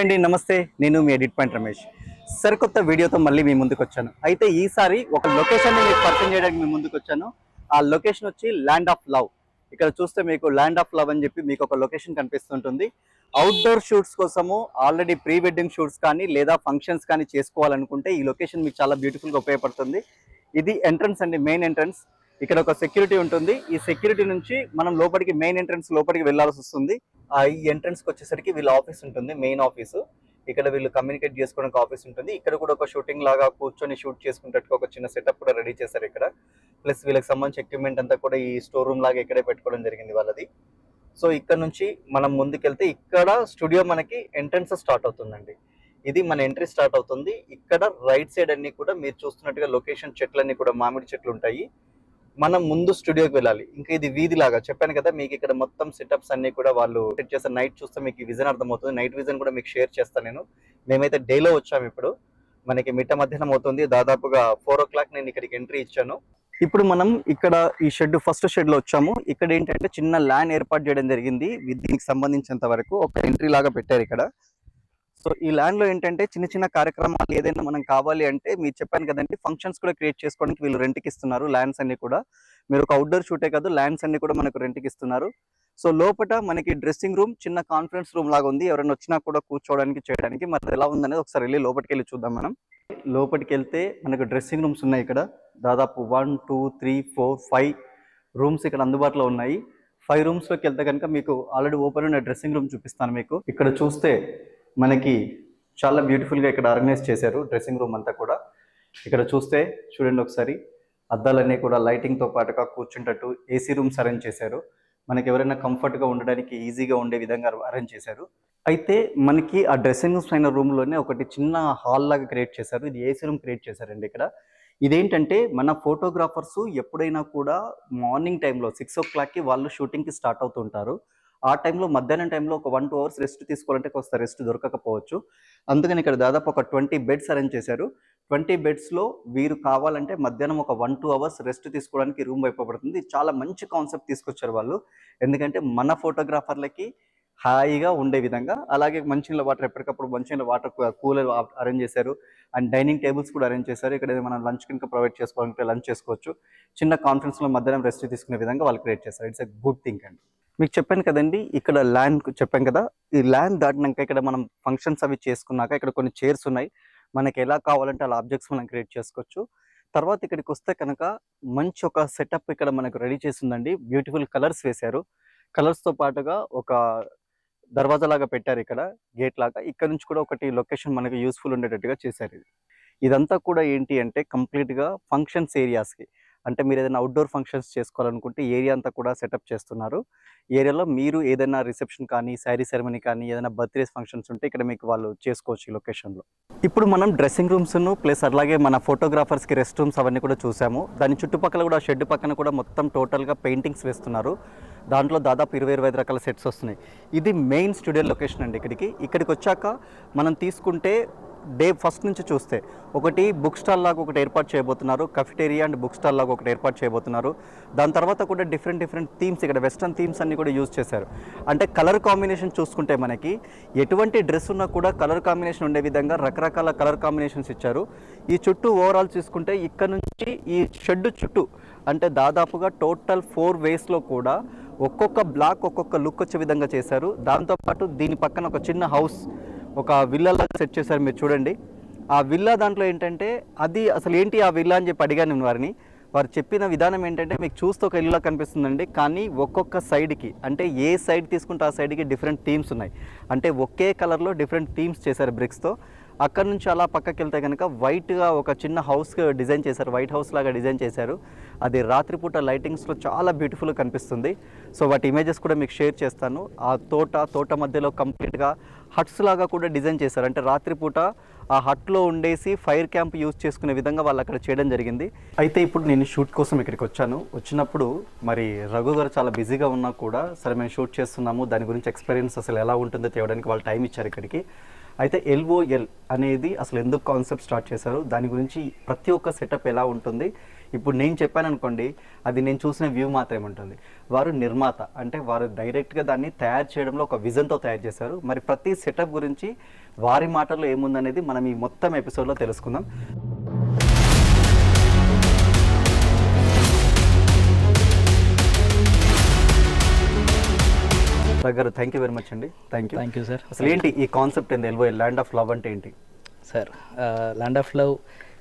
అండి నమస్తే నేను మీ ఎడిట్ పాయింట్ రమేష్ సరికొత్త వీడియోతో మళ్ళీ మీ ముందుకు వచ్చాను అయితే ఈసారి ఒక లొకేషన్ మీకు పరిచయం చేయడానికి మీ ముందుకు వచ్చాను ఆ లొకేషన్ వచ్చి ల్యాండ్ ఆఫ్ లవ్ ఇక్కడ చూస్తే మీకు ల్యాండ్ ఆఫ్ లవ్ అని చెప్పి మీకు ఒక లొకేషన్ కనిపిస్తుంటుంది అవుట్డోర్ షూట్స్ కోసము ఆల్రెడీ ప్రీ వెడ్డింగ్ షూట్స్ కానీ లేదా ఫంక్షన్స్ కానీ చేసుకోవాలనుకుంటే ఈ లొకేషన్ మీకు చాలా బ్యూటిఫుల్గా ఉపయోగపడుతుంది ఇది ఎంట్రన్స్ అండి మెయిన్ ఎంట్రన్స్ ఇక్కడ ఒక సెక్యూరిటీ ఉంటుంది ఈ సెక్యూరిటీ నుంచి మనం లోపలికి మెయిన్ ఎంట్రన్స్ లోపలికి వెళ్ళాల్సి వస్తుంది ఆ ఈ ఎంట్రన్స్ కి వచ్చేసరికి వీళ్ళ ఆఫీస్ ఉంటుంది మెయిన్ ఆఫీస్ ఇక్కడ వీళ్ళు కమ్యూనికేట్ చేసుకోవడానికి ఆఫీస్ ఉంటుంది ఇక్కడ కూడా ఒక షూటింగ్ లాగా కూర్చొని షూట్ చేసుకున్నట్టుగా ఒక చిన్న సెటప్ కూడా రెడీ చేశారు ఇక్కడ ప్లస్ వీళ్ళకి సంబంధించిన ఎక్విప్మెంట్ అంతా కూడా ఈ స్టోర్ రూమ్ లాగా ఇక్కడే పెట్టుకోవడం జరిగింది వాళ్ళది సో ఇక్కడ నుంచి మనం ముందుకెళ్తే ఇక్కడ స్టూడియో మనకి ఎంట్రన్స్ స్టార్ట్ అవుతుందండి ఇది మన ఎంట్రీ స్టార్ట్ అవుతుంది ఇక్కడ రైట్ సైడ్ అన్ని కూడా మీరు చూస్తున్నట్టుగా లొకేషన్ చెట్లన్నీ కూడా మామిడి చెట్లు ఉంటాయి మనం ముందు స్టూడియోకి వెళ్ళాలి ఇంకా ఇది వీధి లాగా చెప్పాను కదా మీకు ఇక్కడ మొత్తం సెటప్స్ అన్ని కూడా వాళ్ళు సెట్ చేసిన నైట్ చూస్తే మీకు ఈ విజన్ అర్థమవుతుంది నైట్ విజన్ కూడా మీకు షేర్ చేస్తాను నేను మేమైతే డేలో వచ్చాము ఇప్పుడు మనకి మిట్ట మధ్యాహ్నం అవుతుంది దాదాపుగా ఫోర్ ఓ క్లాక్ నేను ఇక్కడికి ఎంట్రీ ఇచ్చాను ఇప్పుడు మనం ఇక్కడ ఈ షెడ్ ఫస్ట్ షెడ్ లో వచ్చాము ఇక్కడ ఏంటంటే చిన్న ల్యాండ్ ఏర్పాటు చేయడం జరిగింది వి- దీనికి సంబంధించినంత వరకు ఒక ఎంట్రీ లాగా పెట్టారు ఇక్కడ సో ఈ ల్యాండ్ లో ఏంటంటే చిన్న చిన్న కార్యక్రమాలు ఏదైనా మనం కావాలి అంటే మీరు చెప్పాను కదండి ఫంక్షన్స్ కూడా క్రియేట్ చేసుకోవడానికి వీళ్ళు రెంట్కి ఇస్తున్నారు ల్యాండ్స్ అన్ని కూడా మీరు ఒక అవుట్డోర్ షూటే కాదు ల్యాండ్స్ అన్ని కూడా మనకు రెంట్కి ఇస్తున్నారు సో లోపల మనకి డ్రెస్సింగ్ రూమ్ చిన్న కాన్ఫరెన్స్ రూమ్ లాగా ఉంది ఎవరైనా వచ్చినా కూడా కూర్చోవడానికి చేయడానికి మరి ఎలా ఉందనేది ఒకసారి వెళ్ళి లోపలికి వెళ్ళి చూద్దాం మనం లోపలికి వెళ్తే మనకు డ్రెస్సింగ్ రూమ్స్ ఉన్నాయి ఇక్కడ దాదాపు one two three four five rooms ఇక్కడ అందుబాటులో ఉన్నాయి ఫైవ్ రూమ్స్లోకి వెళ్తే కనుక మీకు ఆల్రెడీ ఓపెన్ ఉన్న డ్రెస్సింగ్ రూమ్ చూపిస్తాను మీకు ఇక్కడ చూస్తే మనకి చాలా బ్యూటిఫుల్గా ఇక్కడ ఆర్గనైజ్ చేశారు డ్రెస్సింగ్ రూమ్ అంతా కూడా ఇక్కడ చూస్తే చూడండి ఒకసారి అద్దాలన్నీ కూడా లైటింగ్తో పాటుగా కూర్చుంటట్టు ఏసీ రూమ్స్ అరేంజ్ చేశారు మనకి ఎవరైనా కంఫర్ట్గా ఉండడానికి ఈజీగా ఉండే విధంగా అరేంజ్ చేశారు అయితే మనకి ఆ డ్రెస్సింగ్ రూమ్స్ అయిన రూమ్లోనే ఒకటి చిన్న హాల్ లాగా క్రియేట్ చేశారు ఇది ఏసీ రూమ్ క్రియేట్ చేశారండి ఇక్కడ ఇదేంటంటే మన ఫోటోగ్రాఫర్స్ ఎప్పుడైనా కూడా మార్నింగ్ టైంలో సిక్స్ ఓ క్లాక్కి వాళ్ళు షూటింగ్కి స్టార్ట్ అవుతుంటారు ఆ టైంలో మధ్యాహ్నం టైంలో ఒక వన్ టూ అవర్స్ రెస్ట్ తీసుకోవాలంటే కొంత రెస్ట్ దొరకకపోవచ్చు అందుకని ఇక్కడ దాదాపు ఒక ట్వంటీ బెడ్స్ అరేంజ్ చేశారు ట్వంటీ బెడ్స్లో వీరు కావాలంటే మధ్యాహ్నం ఒక వన్ టూ అవర్స్ రెస్ట్ తీసుకోవడానికి రూమ్ అయిపోబడుతుంది చాలా మంచి కాన్సెప్ట్ తీసుకొచ్చారు వాళ్ళు ఎందుకంటే మన ఫోటోగ్రాఫర్లకి హాయిగా ఉండే విధంగా అలాగే మంచినీళ్ళ వాటర్ ఎప్పటికప్పుడు మంచినీళ్ళ వాటర్ కూలర్ అరేంజ్ చేశారు అండ్ డైనింగ్ టేబుల్స్ కూడా అరేంజ్ చేశారు ఇక్కడ మనం లంచ్ కనుక ప్రొవైడ్ చేసుకోవాలంటే లంచ్ చేసుకోవచ్చు చిన్న కాన్ఫరెన్స్లో మధ్యాహ్నం రెస్ట్ తీసుకునే విధంగా వాళ్ళు క్రియేట్ చేశారు ఇట్స్ ఎ గుడ్ థింగ్ అండి మీకు చెప్పాను కదండి ఇక్కడ ల్యాండ్ చెప్పాను కదా ఈ ల్యాండ్ దాటినాక ఇక్కడ మనం ఫంక్షన్స్ అవి చేసుకున్నాక ఇక్కడ కొన్ని చైర్స్ ఉన్నాయి మనకి ఎలా కావాలంటే అలా ఆబ్జెక్ట్స్ మనం క్రియేట్ చేసుకోవచ్చు తర్వాత ఇక్కడికి వస్తే కనుక మంచి ఒక సెటప్ ఇక్కడ మనకు రెడీ చేసిందండి బ్యూటిఫుల్ కలర్స్ వేశారు కలర్స్తో పాటుగా ఒక దర్వాజా లాగా పెట్టారు ఇక్కడ గేట్ లాగా ఇక్కడ నుంచి కూడా ఒకటి లొకేషన్ మనకు యూస్ఫుల్ ఉండేటట్టుగా చేశారు ఇది ఇదంతా కూడా ఏంటి అంటే కంప్లీట్గా ఫంక్షన్స్ ఏరియాస్కి అంటే మీరు ఏదైనా అవుట్డోర్ ఫంక్షన్స్ చేసుకోవాలనుకుంటే ఏరియా అంతా కూడా సెటప్ చేస్తున్నారు ఏరియాలో మీరు ఏదైనా రిసెప్షన్ కానీ శారీ సెరమనీ కానీ ఏదైనా బర్త్డేస్ ఫంక్షన్స్ ఉంటే ఇక్కడ మీకు వాళ్ళు చేసుకోవచ్చు ఈ లొకేషన్లో ఇప్పుడు మనం డ్రెస్సింగ్ రూమ్స్ను ప్లస్ అలాగే మన ఫోటోగ్రాఫర్స్కి రెస్ట్ రూమ్స్ అవన్నీ కూడా చూసాము దాని చుట్టుపక్కల కూడా షెడ్ పక్కన కూడా మొత్తం టోటల్గా పెయింటింగ్స్ వేస్తున్నారు దాంట్లో దాదాపు ఇరవై ఇరవై ఐదు రకాల సెట్స్ వస్తున్నాయి ఇది మెయిన్ స్టూడియో లొకేషన్ అండి ఇక్కడికి ఇక్కడికి వచ్చాక మనం తీసుకుంటే డే ఫస్ట్ నుంచి చూస్తే ఒకటి బుక్ స్టాల్ లాగా ఒకటి ఏర్పాటు చేయబోతున్నారు కఫిటేరియా అండ్ బుక్ స్టాల్ లాగా ఒకటి ఏర్పాటు చేయబోతున్నారు దాని తర్వాత కూడా డిఫరెంట్ డిఫరెంట్ థీమ్స్ ఇక్కడ వెస్ట్రన్ థీమ్స్ అన్ని కూడా యూజ్ చేశారు అంటే కలర్ కాంబినేషన్ చూసుకుంటే మనకి ఎటువంటి డ్రెస్ ఉన్నా కూడా కలర్ కాంబినేషన్ ఉండే విధంగా రకరకాల కలర్ కాంబినేషన్స్ ఇచ్చారు ఈ చుట్టూ ఓవరాల్ చూసుకుంటే ఇక్కడ నుంచి ఈ షెడ్ చుట్టూ అంటే దాదాపుగా టోటల్ ఫోర్ వేస్లో కూడా ఒక్కొక్క బ్లాక్ ఒక్కొక్క లుక్ వచ్చే విధంగా చేశారు దాంతోపాటు దీని పక్కన ఒక చిన్న హౌస్ ఒక విల్లా లాగా సెట్ చేశారు మీరు చూడండి ఆ విల్లా దాంట్లో ఏంటంటే అది అసలు ఏంటి ఆ విల్లా అని చెప్పి అడిగాను నేను వారిని వారు చెప్పిన విధానం ఏంటంటే మీకు చూస్తే ఒక ఇల్లులా కనిపిస్తుందండి కానీ ఒక్కొక్క సైడ్కి అంటే ఏ సైడ్ తీసుకుంటే ఆ సైడ్కి డిఫరెంట్ థీమ్స్ ఉన్నాయి అంటే ఒకే కలర్లో డిఫరెంట్ థీమ్స్ చేశారు బ్రిక్స్తో అక్కడ నుంచి అలా పక్కకి వెళ్తే కనుక వైట్గా ఒక చిన్న హౌస్ డిజైన్ చేశారు వైట్ హౌస్ లాగా డిజైన్ చేశారు అది రాత్రిపూట లైటింగ్స్లో చాలా బ్యూటిఫుల్గా కనిపిస్తుంది సో వాటి ఇమేజెస్ కూడా మీకు షేర్ చేస్తాను ఆ తోట తోట మధ్యలో కంప్లీట్గా హట్స్ లాగా కూడా డిజైన్ చేశారు అంటే రాత్రిపూట ఆ హట్లో ఉండేసి ఫైర్ క్యాంప్ యూజ్ చేసుకునే విధంగా వాళ్ళు అక్కడ చేయడం జరిగింది అయితే ఇప్పుడు నేను షూట్ కోసం ఇక్కడికి వచ్చాను వచ్చినప్పుడు మరి రఘు గారు చాలా బిజీగా ఉన్నా కూడా సరే మేము షూట్ చేస్తున్నాము దాని గురించి ఎక్స్పీరియన్స్ అసలు ఎలా ఉంటుందో తేవడానికి వాళ్ళు టైం ఇచ్చారు ఇక్కడికి అయితే ఎల్ఓఎల్ అనేది అసలు ఎందుకు కాన్సెప్ట్ స్టార్ట్ చేశారు దాని గురించి ప్రతి ఒక్క సెటప్ ఎలా ఉంటుంది ఇప్పుడు నేను చెప్పాను అనుకోండి అది నేను చూసిన వ్యూ మాత్రమే ఉంటుంది వారు నిర్మాత అంటే వారు డైరెక్ట్గా దాన్ని తయారు చేయడంలో ఒక విజన్తో తయారు చేశారు మరి ప్రతి సెటప్ గురించి వారి మాటల్లో ఏముందనేది మనం ఈ మొత్తం ఎపిసోడ్లో తెలుసుకుందాం గారు థ్యాంక్ యూ వెరీ మచ్ అండి thank you thank you sir అసలు ఏంటి ఈ కాన్సెప్ట్ ఏంది ఎల్వో ల్యాండ్ ఆఫ్ లవ్ అంటే ఏంటి సార్ ల్యాండ్ ఆఫ్ లవ్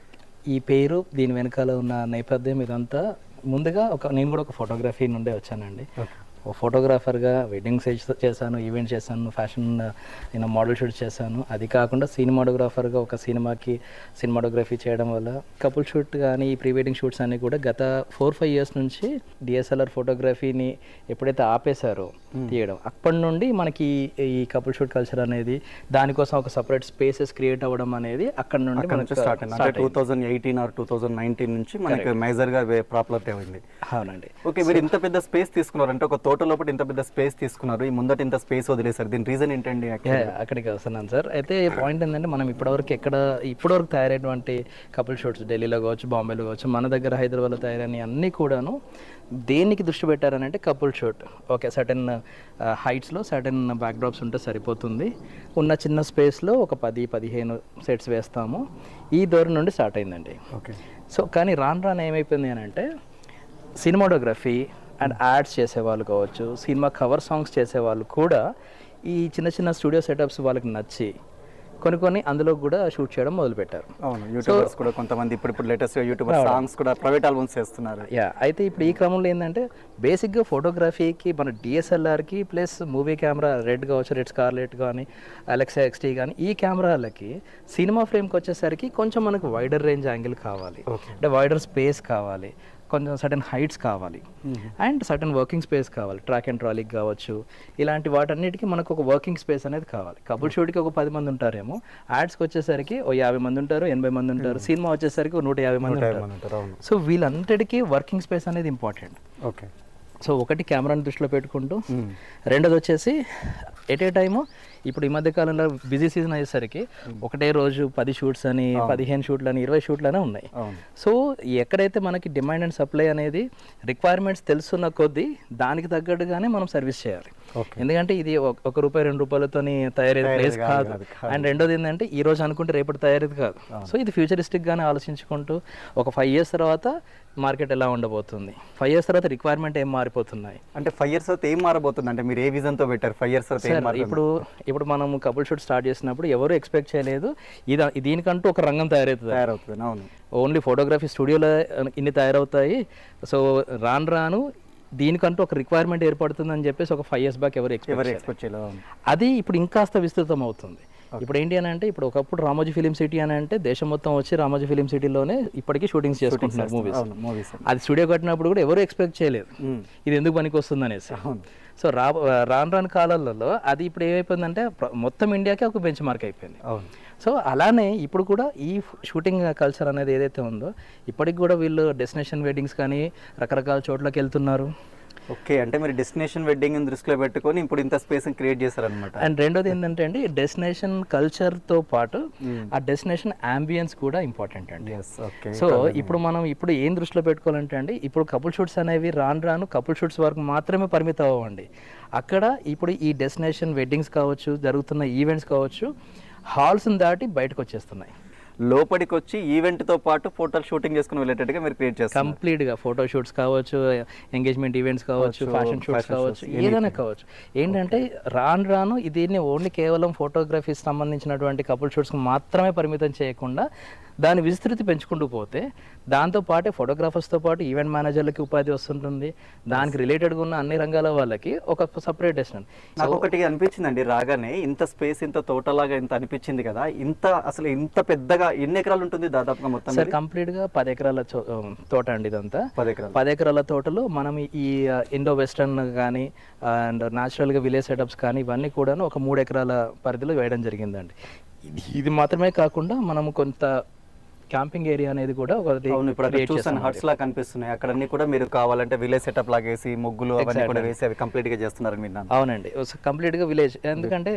ఈ పేరు దీని వెనకాల ఉన్న నేపథ్యం ఇదంతా ముందుగా ఒక నేను కూడా ఒక ఫోటోగ్రఫీ నుండే వచ్చానండి ఓ ఫోటోగ్రాఫర్గా వెడ్డింగ్స్ చేశాను ఈవెంట్ చేశాను ఫ్యాషన్ నేను మోడల్ షూట్ చేశాను అది కాకుండా సినిమాటోగ్రాఫర్గా ఒక సినిమాకి సినిమాటోగ్రఫీ చేయడం వల్ల కపుల్ షూట్ కానీ ఈ ప్రీ వెడ్డింగ్ షూట్స్ అన్నీ కూడా గత ఫోర్ ఫైవ్ ఇయర్స్ నుంచి డిఎస్ఎల్ఆర్ ఫోటోగ్రఫీని ఎప్పుడైతే ఆపేశారో తీయడం అప్పటి నుండి మనకి ఈ కపుల్ షూట్ కల్చర్ అనేది దానికోసం ఒక సపరేట్ స్పేసెస్ క్రియేట్ అవ్వడం అనేది అక్కడ నుండి అక్కడ నుంచి మనకు స్టార్ట్ అయింది అంటే two thousand eighteen or two thousand nineteen నుంచి మనకి మేజర్ గా పాపులర్ అయింది అవునండి ఓకే మీరు ఇంత పెద్ద స్పేస్ తీసుకున్నారు అంటే ఒక తోట లోపల ఇంత పెద్ద స్పేస్ తీసుకున్నారు ఈ ముందట ఇంత స్పేస్ వదిలేశారు దీని రీజన్ ఏంటండి యా, అక్కడికి వస్తున్నాను సార్ అయితే పాయింట్ ఏంటంటే మనం ఇప్పటివరకు ఎక్కడ ఇప్పటివరకు తయారైనటువంటి కపుల్ షూట్స్ ఢిల్లీలో కావచ్చు బాంబేలో కావచ్చు మన దగ్గర హైదరాబాద్లో తయారైన అన్నీ కూడాను దేనికి దృష్టి పెట్టారని అంటే కపుల్ షూట్ ఓకే సర్టెన్ హైట్స్లో సర్టెన్ బ్యాక్డ్రాప్స్ ఉంటే సరిపోతుంది ఉన్న చిన్న స్పేస్లో ఒక పది పదిహేను సెట్స్ వేస్తాము ఈ దూరం నుండి స్టార్ట్ అయిందండి ఓకే సో కానీ రాను రాను ఏమైపోయింది అని అంటే సినిమాటోగ్రఫీ అండ్ యాడ్స్ చేసేవాళ్ళు కావచ్చు సినిమా కవర్ సాంగ్స్ చేసేవాళ్ళు కూడా ఈ చిన్న చిన్న స్టూడియో సెటప్స్ వాళ్ళకి నచ్చి కొన్ని కొన్ని అందులో కూడా షూట్ చేయడం మొదలుపెట్టారు అవును యూట్యూబర్స్ కూడా కొంతమంది ఇప్పుడు ఇప్పుడు లేటెస్ట్ యూట్యూబర్ సాంగ్స్ కూడా ప్రైవేట్ ఆల్బమ్స్ చేస్తున్నారు యా అయితే ఇప్పుడు ఈ క్రమంలో ఏంటంటే బేసిక్గా ఫోటోగ్రఫీకి మన డిఎస్ఎల్ఆర్కి ప్లస్ మూవీ కెమెరా రెడ్ కావచ్చు రెడ్ స్కార్లెట్ కానీ అలెక్సా ఎక్స్టీ కానీ ఈ కెమెరాలకి సినిమా ఫ్రేమ్కి వచ్చేసరికి కొంచెం మనకు వైడర్ రేంజ్ యాంగిల్ కావాలి అంటే వైడర్ స్పేస్ కావాలి కొంచెం సడన్ హైట్స్ కావాలి అండ్ సడన్ వర్కింగ్ స్పేస్ కావాలి ట్రాక్ అండ్ ట్రాలీకి కావచ్చు ఇలాంటి వాటన్నిటికీ మనకు ఒక వర్కింగ్ స్పేస్ అనేది కావాలి కపుల్ షూట్కి ఒక పది మంది ఉంటారేమో యాడ్స్కి వచ్చేసరికి ఓ యాభై మంది ఉంటారు ఎనభై మంది ఉంటారు సినిమా వచ్చేసరికి ఓ నూట యాభై మంది ఉంటారు ఉంటారు అవును సో వీళ్ళంతటికీ వర్కింగ్ స్పేస్ అనేది ఇంపార్టెంట్ ఓకే సో ఒకటి కెమెరాని దృష్టిలో పెట్టుకుంటూ రెండోది వచ్చేసి ఎట్ ఏ టైము ఇప్పుడు ఈ మధ్య కాలంలో బిజీ సీజన్ అయ్యేసరికి ఒకటే రోజు పది షూట్స్ అని పదిహేను షూట్లు అని ఇరవై షూట్లు అని ఉన్నాయి అవును సో ఎక్కడైతే మనకి డిమాండ్ అండ్ సప్లై అనేది రిక్వైర్మెంట్స్ తెలుసున్న కొద్దీ దానికి తగ్గట్టుగానే మనం సర్వీస్ చేయాలి ఓకే ఎందుకంటే ఇది ఒక- ఒక రూపాయి రెండు రూపాయలతోని తయారయ్యే ప్లేస్ కాదు అండ్ రెండోది ఏంటంటే ఈ రోజు అనుకుంటే రేపటి తయారీది కాదు సో ఇది ఫ్యూచరిస్టిక్ గానే ఆలోచించుకుంటూ ఒక ఫైవ్ ఇయర్స్ తర్వాత మార్కెట్ ఎలా ఉండబోతుంది ఫైవ్ ఇయర్స్ తర్వాత రిక్వైర్మెంట్ ఏం మారిపోతున్నాయి అంటే ఫైవ్ ఇయర్స్ తర్వాత ఏం మారబోతుంది అంటే మీరు ఏ విజన్ తో పెట్టారు ఫైవ్ ఇయర్స్ తర్వాత ఏం సార్ మారబోతుంది ఇప్పుడు ఇప్పుడు మనం కపుల్ షూట్ స్టార్ట్ చేసినప్పుడు ఎవరు ఎక్స్పెక్ట్ చేయలేదు ఇది దీనికంటూ ఒక రంగం తయారవుతుంది తయారవుతుంది అవును ఓన్లీ ఫోటోగ్రఫీ స్టూడియోలో ఇన్ని తయారవుతాయి సో రాను రాను దీనికంటూ ఒక రిక్వైర్మెంట్ ఏర్పడుతుందని చెప్పేసి ఒక ఫైవ్ ఇయర్స్ బ్యాక్ ఎవరు ఎక్స్పెక్ట్ ఎవరు ఎక్స్పెక్ట్ చేయలేదు అవును అది ఇప్పుడు ఇంకాస్త విస్తృతం అవుతుంది ఇప్పుడు ఏంటి అని అంటే ఇప్పుడు ఒకప్పుడు రామోజీ ఫిలిం సిటీ అని అంటే దేశం మొత్తం వచ్చి రామోజీ ఫిలిం సిటీలోనే ఇప్పటికీ షూటింగ్స్ చేసుకుంటున్నారు మూవీస్ అవును మూవీస్ అది స్టూడియో కట్టినప్పుడు కూడా ఎవరు ఎక్స్పెక్ట్ చేయలేదు ఇది ఎందుకు పనికి వస్తుంది అనేసి అవును సో రా రాను రాను కాలాలలో అది ఇప్పుడు ఏమైపోయిందంటే ప్ర- మొత్తం ఇండియాకే ఒక బెంచ్ మార్క్ అయిపోయింది అవును సో అలానే ఇప్పుడు కూడా ఈ షూటింగ్ కల్చర్ అనేది ఏదైతే ఉందో ఇప్పటికి కూడా వీళ్ళు డెస్టినేషన్ వెడ్డింగ్స్ కానీ రకరకాల చోట్లకి వెళ్తున్నారు ఓకే అంటే మీరు డెస్టినేషన్ వెడ్డింగ్ దృష్టిలో పెట్టుకొని ఇప్పుడు ఇంత స్పేస్ క్రియేట్ చేశారనమాట అండ్ రెండోది ఏంటంటే అండి డెస్టినేషన్ కల్చర్తో పాటు ఆ డెస్టినేషన్ అంబియన్స్ కూడా ఇంపార్టెంట్ అండి ఎస్ ఓకే సో ఇప్పుడు మనం ఇప్పుడు ఏం దృష్టిలో పెట్టుకోవాలంటే అండి ఇప్పుడు కపుల్ షూట్స్ అనేవి రాను రాను కపుల్ షూట్స్ వరకు మాత్రమే పరిమితం అవ్వండి అక్కడ ఇప్పుడు ఈ డెస్టినేషన్ వెడ్డింగ్స్ కావచ్చు జరుగుతున్న ఈవెంట్స్ కావచ్చు హాల్స్ని దాటి బయటకు వచ్చేస్తున్నాయి లోపలికి వచ్చి ఈవెంట్ తో పాటు ఫోటోలు షూటింగ్ చేసుకుని వెళ్ళేటట్టుగా మీరు క్రియేట్ చేస్తారు కంప్లీట్ గా ఫోటో షూట్స్ కావచ్చు ఎంగేజ్మెంట్ ఈవెంట్స్ కావచ్చు ఫ్యాషన్ షూట్స్ కావచ్చు ఏదైనా కావచ్చు ఏంటంటే రాను రాను దీన్ని ఓన్లీ కేవలం ఫోటోగ్రఫీ సంబంధించినటువంటి కపుల్ షూట్స్ మాత్రమే పరిమితం చేయకుండా దాని విస్తృతి పెంచుకుంటూ పోతే దాంతో పాటే ఫోటోగ్రాఫర్స్తో పాటు ఈవెంట్ మేనేజర్లకి ఉపాధి వస్తుంటుంది దానికి రిలేటెడ్గా ఉన్న అన్ని రంగాల వాళ్ళకి ఒక సపరేట్ డెస్టినేషన్ నాకు ఒకటి అనిపించిందండి రాగానే ఇంత స్పేస్ ఇంత తోటలాగా ఇంత అనిపించింది కదా ఇంత అసలు ఇంత పెద్దగా ఎన్ని ఎకరాలు ఉంటుంది దాదాపుగా మొత్తం సార్ కంప్లీట్గా పది ఎకరాల చో- తోట అండి ఇదంతా పది ఎకరాలు పది ఎకరాల తోటలో మనం ఈ ఇండో వెస్టర్న్ కానీ అండ్ న్యాచురల్గా విలేజ్ సెటప్స్ కానీ ఇవన్నీ కూడాను ఒక మూడు ఎకరాల పరిధిలో వేయడం జరిగిందండి ఇది ఇది మాత్రమే కాకుండా మనం కొంత క్యాంపింగ్ ఏరియా అనేది కూడా ఒకటి అవును ఇప్పుడు అక్కడ create చూసాను చేస్తాం. హట్స్ లా కనిపిస్తున్నాయి అక్కడ అన్ని కూడా మీరు కావాలంటే విలేజ్ సెటప్ లాగేసి ముగ్గులు అవన్నీ కూడా వేసి అవి కంప్లీట్ గా చేస్తున్నారని విన్నాను అవునండి కంప్లీట్గా విలేజ్ ఎందుకంటే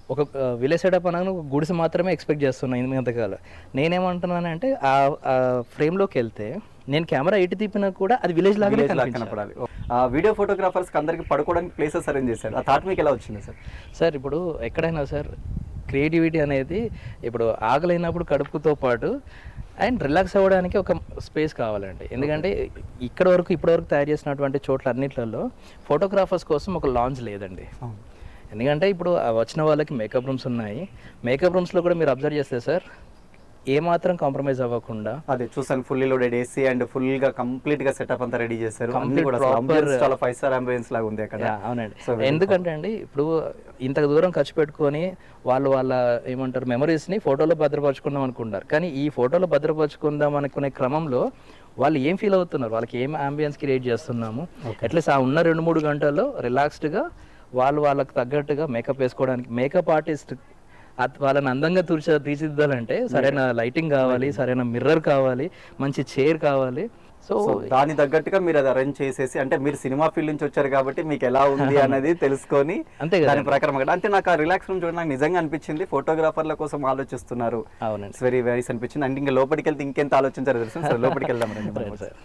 ఒక విలేజ్ సెటప్ అనగా ఒక గుడిసె మాత్రమే ఎక్స్పెక్ట్ చేస్తున్నాను ఈ మధ్యకాలం నేనేమంటున్నానంటే ఆ ఆ ఫ్రేమ్లోకి వెళ్తే నేను కెమెరా ఎటు తిప్పినా కూడా అది విలేజ్ లాగానే Village లాగా కనిపించాలి కనపడాలి ఆ వీడియో ఫోటోగ్రాఫర్స్ అందరికి పడుకోవడానికి ప్లేసెస్ అరేంజ్ చేశారు ఆ థాట్ మీకు ఎలా వచ్చింది సార్ సార్ ఇప్పుడు ఎక్కడైనా సార్ క్రియేటివిటీ అనేది ఇప్పుడు ఆకలైనప్పుడు కడుపుతో పాటు అండ్ రిలాక్స్ అవ్వడానికి ఒక స్పేస్ కావాలండి ఎందుకంటే ఇక్కడ వరకు ఇప్పటి వరకు తయారు చేసినటువంటి చోట్ల అన్నిట్లలో ఫోటోగ్రాఫర్స్ కోసం ఒక లాంచ్ లేదండి ఎందుకంటే ఇప్పుడు ఆ వచ్చిన వాళ్ళకి మేకప్ రూమ్స్ ఉన్నాయి మేకప్ రూమ్స్లో కూడా మీరు అబ్జర్వ్ చేస్తే సార్ ఏమాత్రం కాంప్రమైజ్ అవ్వకుండా అదే చూసాను fully loaded AC and full గా కంప్లీట్ గా సెటప్ అంతా రెడీ చేశారు అన్ని Complete కూడా అసలు proper- ambience చాలా ఫైవ్ స్టార్ అంబియన్స్ లాగా ఉంది అక్కడ యా, అవునండి So, very ఎందుకంటే అండి ఇప్పుడు ఇంత దూరం ఖర్చు పెట్టుకొని వాళ్ళు వాళ్ళ ఏమంటారు మెమరీస్ని ఫోటోలో భద్రపరచుకుందాం అనుకుంటారు కానీ ఈ ఫోటోలో భద్రపరచుకుందాం అనుకునే క్రమంలో వాళ్ళు ఏం ఫీల్ అవుతున్నారు వాళ్ళకి ఏం అంబియన్స్ క్రియేట్ చేస్తున్నాము అట్లీస్ట్ ఆ ఉన్న రెండు మూడు గంటల్లో రిలాక్స్డ్గా వాళ్ళు వాళ్ళకి తగ్గట్టుగా మేకప్ వేసుకోవడానికి మేకప్ ఆర్టిస్ట్ వాళ్ళని అందంగా తీర్చ తీర్చిదిద్దాలంటే సరైన లైటింగ్ కావాలి సరైన మిర్రర్ కావాలి మంచి చైర్ కావాలి సో సో దాని తగ్గట్టుగా మీరు అది అరేంజ్ చేసేసి అంటే మీరు సినిమా ఫీల్డ్ నుంచి వచ్చారు కాబట్టి మీకు ఎలా ఉంది అన్నది తెలుసుకొని అంతే కదా దాని ప్రకారం అక్కడ- అంటే నాకు ఆ రిలాక్స్ రూమ్ చూడండి నాకు నిజంగా అనిపించింది ఫోటోగ్రాఫర్ల కోసం ఆలోచిస్తున్నారు అవునండి ఇట్స్ వెరీ వెరీస్ అనిపించింది అండ్ ఇంకా లోపలికి వెళ్తే ఇంకెంత ఆలోచించారు తెలుసు సార్ లోపలికి వెళ్దాం రండి మనం. సార్